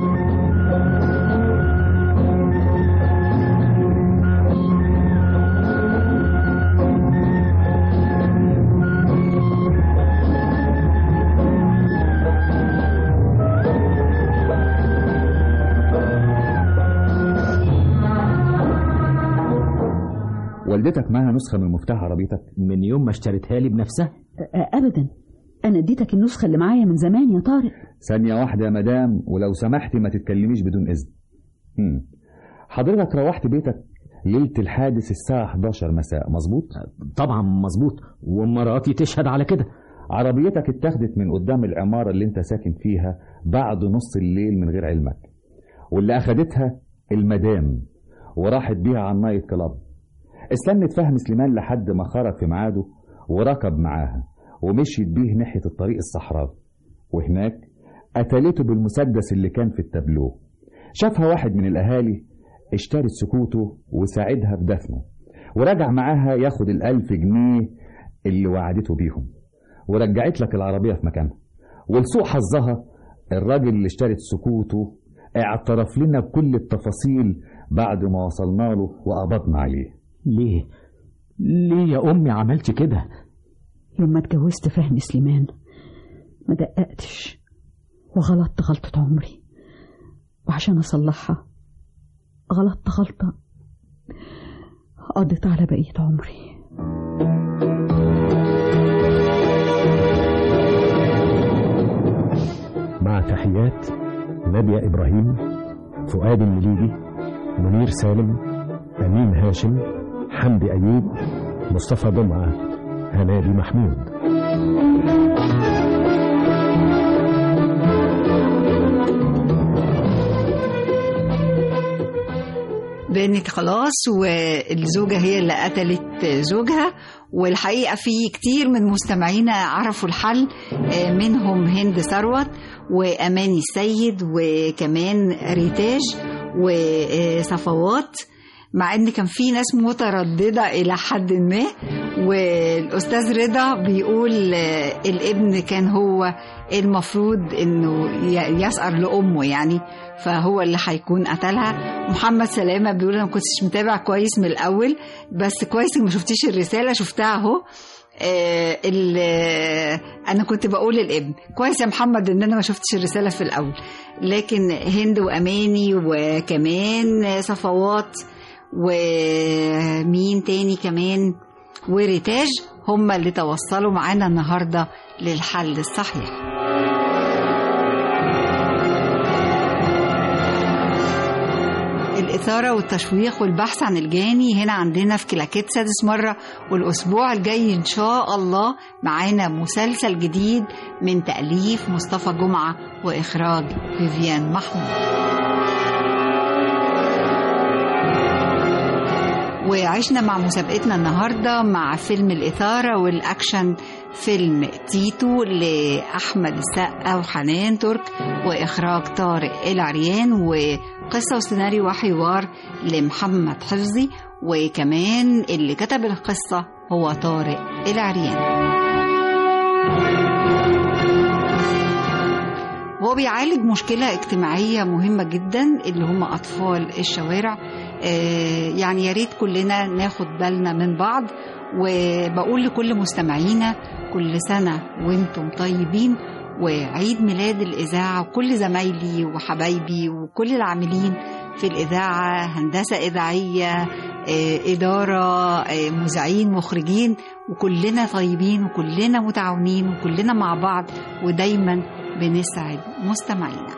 والدتك معاها نسخة من مفتاح عربيتك من يوم ما اشتريتها لي بنفسها أه، أبدا أنا اديتك النسخة اللي معايا من زمان يا طارق ثانية واحدة يا مدام ولو سمحتي ما تتكلميش بدون إذن هم. حضرتك روحت بيتك ليلة الحادث الساعة 11 مساء مظبوط؟ طبعا مظبوط ومراتي تشهد على كده عربيتك اتاخدت من قدام العمارة اللي انت ساكن فيها بعد نص الليل من غير علمك واللي أخدتها المدام وراحت بيها على النايت كلاب استنت فهم سليمان لحد ما خرج في ميعاده وركب معاها ومشيت بيه ناحية الطريق الصحراوي وهناك قتلته بالمسدس اللي كان في التابلو شافها واحد من الأهالي اشترت سكوته وساعدها في دفنه ورجع معاها ياخد الألف جنيه اللي وعدته بيهم ورجعت لك العربية في مكانها ولسوء حظها الراجل اللي اشترت سكوته اعترف لنا بكل التفاصيل بعد ما وصلنا له وقبضنا عليه ليه ليه يا أمي عملت كده يوم ما اتجوزت فهمي سليمان ما دققتش وغلطت غلطة عمري وعشان أصلحها غلطت غلطة قضيت على بقية عمري مع تحيات نبيا إبراهيم فؤاد المليجي منير سالم أمين هاشم حمدي أيوب مصطفى جمعة هنادي محمود بانت خلاص والزوجة هي اللي قتلت زوجها والحقيقة في كتير من مستمعينا عرفوا الحل آه، منهم هند ثروت وأماني السيد وكمان ريتاج وصفوات مع ان كان في ناس مترددة الى حد ما والاستاذ رضا بيقول آه، الابن كان هو المفروض انه ي- يسأر لامه يعني فهو اللي هيكون قتلها محمد سلامة بيقول انا ما كنتش متابع كويس من الاول بس كويس إنك ما شفتيش الرسالة شفتها اهو آه، ال- آه، انا كنت بقول الابن كويس يا محمد ان انا ما شفتش الرسالة في الاول لكن هند واماني وكمان صفوات ومين تاني كمان وريتاج هم اللي توصلوا معانا النهارده للحل الصحيح الإثارة والتشويق والبحث عن الجاني هنا عندنا في كلاكيت سادس مرة والأسبوع الجاي إن شاء الله معانا مسلسل جديد من تأليف مصطفى جمعة وإخراج فيفيان محمود وعشنا مع مسابقتنا النهارده مع فيلم الإثارة والأكشن فيلم تيتو لأحمد السقا وحنان ترك وإخراج طارق العريان وقصة وسيناريو وحوار لمحمد حفظي وكمان اللي كتب القصة هو طارق العريان وهو بيعالج مشكلة اجتماعية مهمة جدا اللي هم أطفال الشوارع آه، يعني يا ريت كلنا ناخد بالنا من بعض وبقول لكل مستمعينا كل سنة وانتم طيبين وعيد ميلاد الإذاعة وكل زمايلي وحبايبي وكل العاملين في الإذاعة هندسة إذاعية آه، إدارة آه، مذيعين مخرجين وكلنا طيبين وكلنا متعاونين وكلنا مع بعض ودايما بنسعد مستمعينا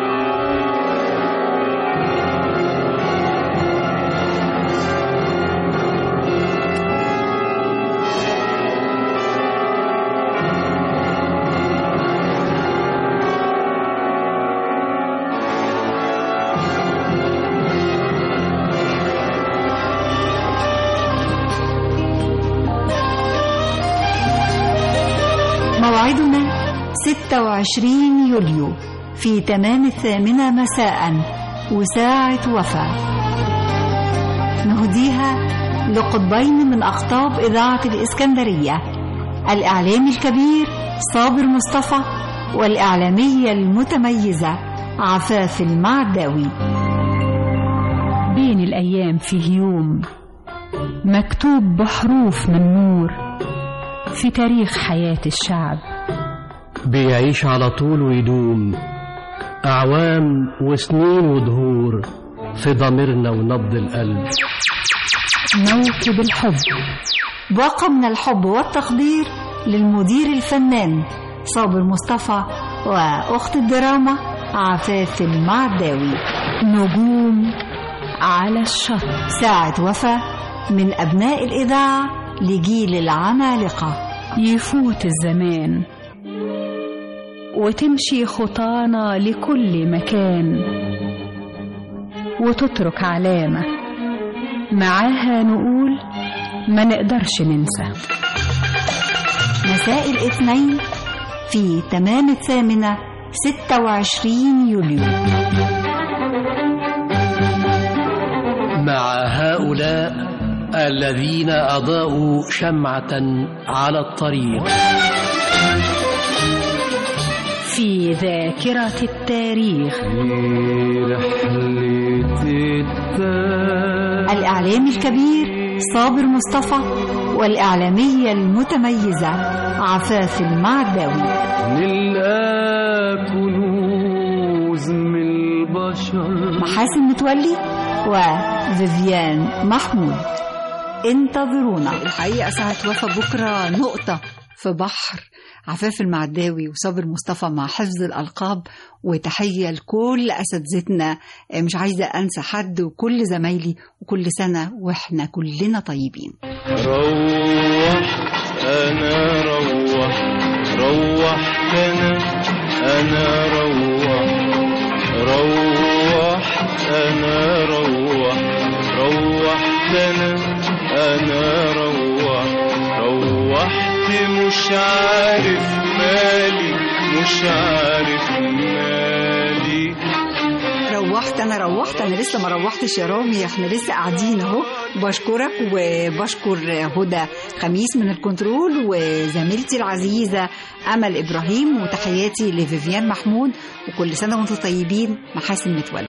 موعدنا 26 يوليو في تمام الثامنة مساء وساعة وفاة نهديها لقطبين من أقطاب إذاعة الإسكندرية الإعلامي الكبير صابر مصطفى والإعلامية المتميزة عفاف المعداوي بين الأيام فيه يوم مكتوب بحروف من نور في تاريخ حياة الشعب بيعيش على طول ويدوم أعوام وسنين ودهور في ضميرنا ونبض القلب موكب الحب باقة من الحب والتقدير للمدير الفنان صابر مصطفى وأخت الدراما عفاف المعداوي نجوم على الشط ساعة وفاة من أبناء الإذاعة لجيل العمالقة يفوت الزمان وتمشي خطانا لكل مكان وتترك علامة معاها نقول ما نقدرش ننسى مساء الاثنين في تمام الثامنة 26 يوليو مع هؤلاء الذين أضاءوا شمعة على الطريق في ذاكرة التاريخ الإعلامي الكبير صابر مصطفى والإعلامية المتميزة عفاف المعداوي نلقى كنوز من البشر محاسن متولي وفيفيان محمود انتظرونا الحقيقة ساعة وفا بكرة نقطة في بحر عفاف المعداوي وصابر مصطفى مع حفظ الألقاب وتحية لكل أساتذتنا مش عايزة أنسى حد وكل زمايلي وكل سنة وإحنا كلنا طيبين روحت انا روحت روحت انا انا روحت روحت انا روحت روحت انا انا روحت روحت مش عارف مالي مش عارف مالي روحت انا روحت انا لسه ما روحتش يا رامي احنا لسه قاعدين اهو بشكرك وبشكر هدى خميس من الكنترول وزميلتي العزيزه امل ابراهيم وتحياتي لفيفيان محمود وكل سنه وانتم طيبين محاسن متولي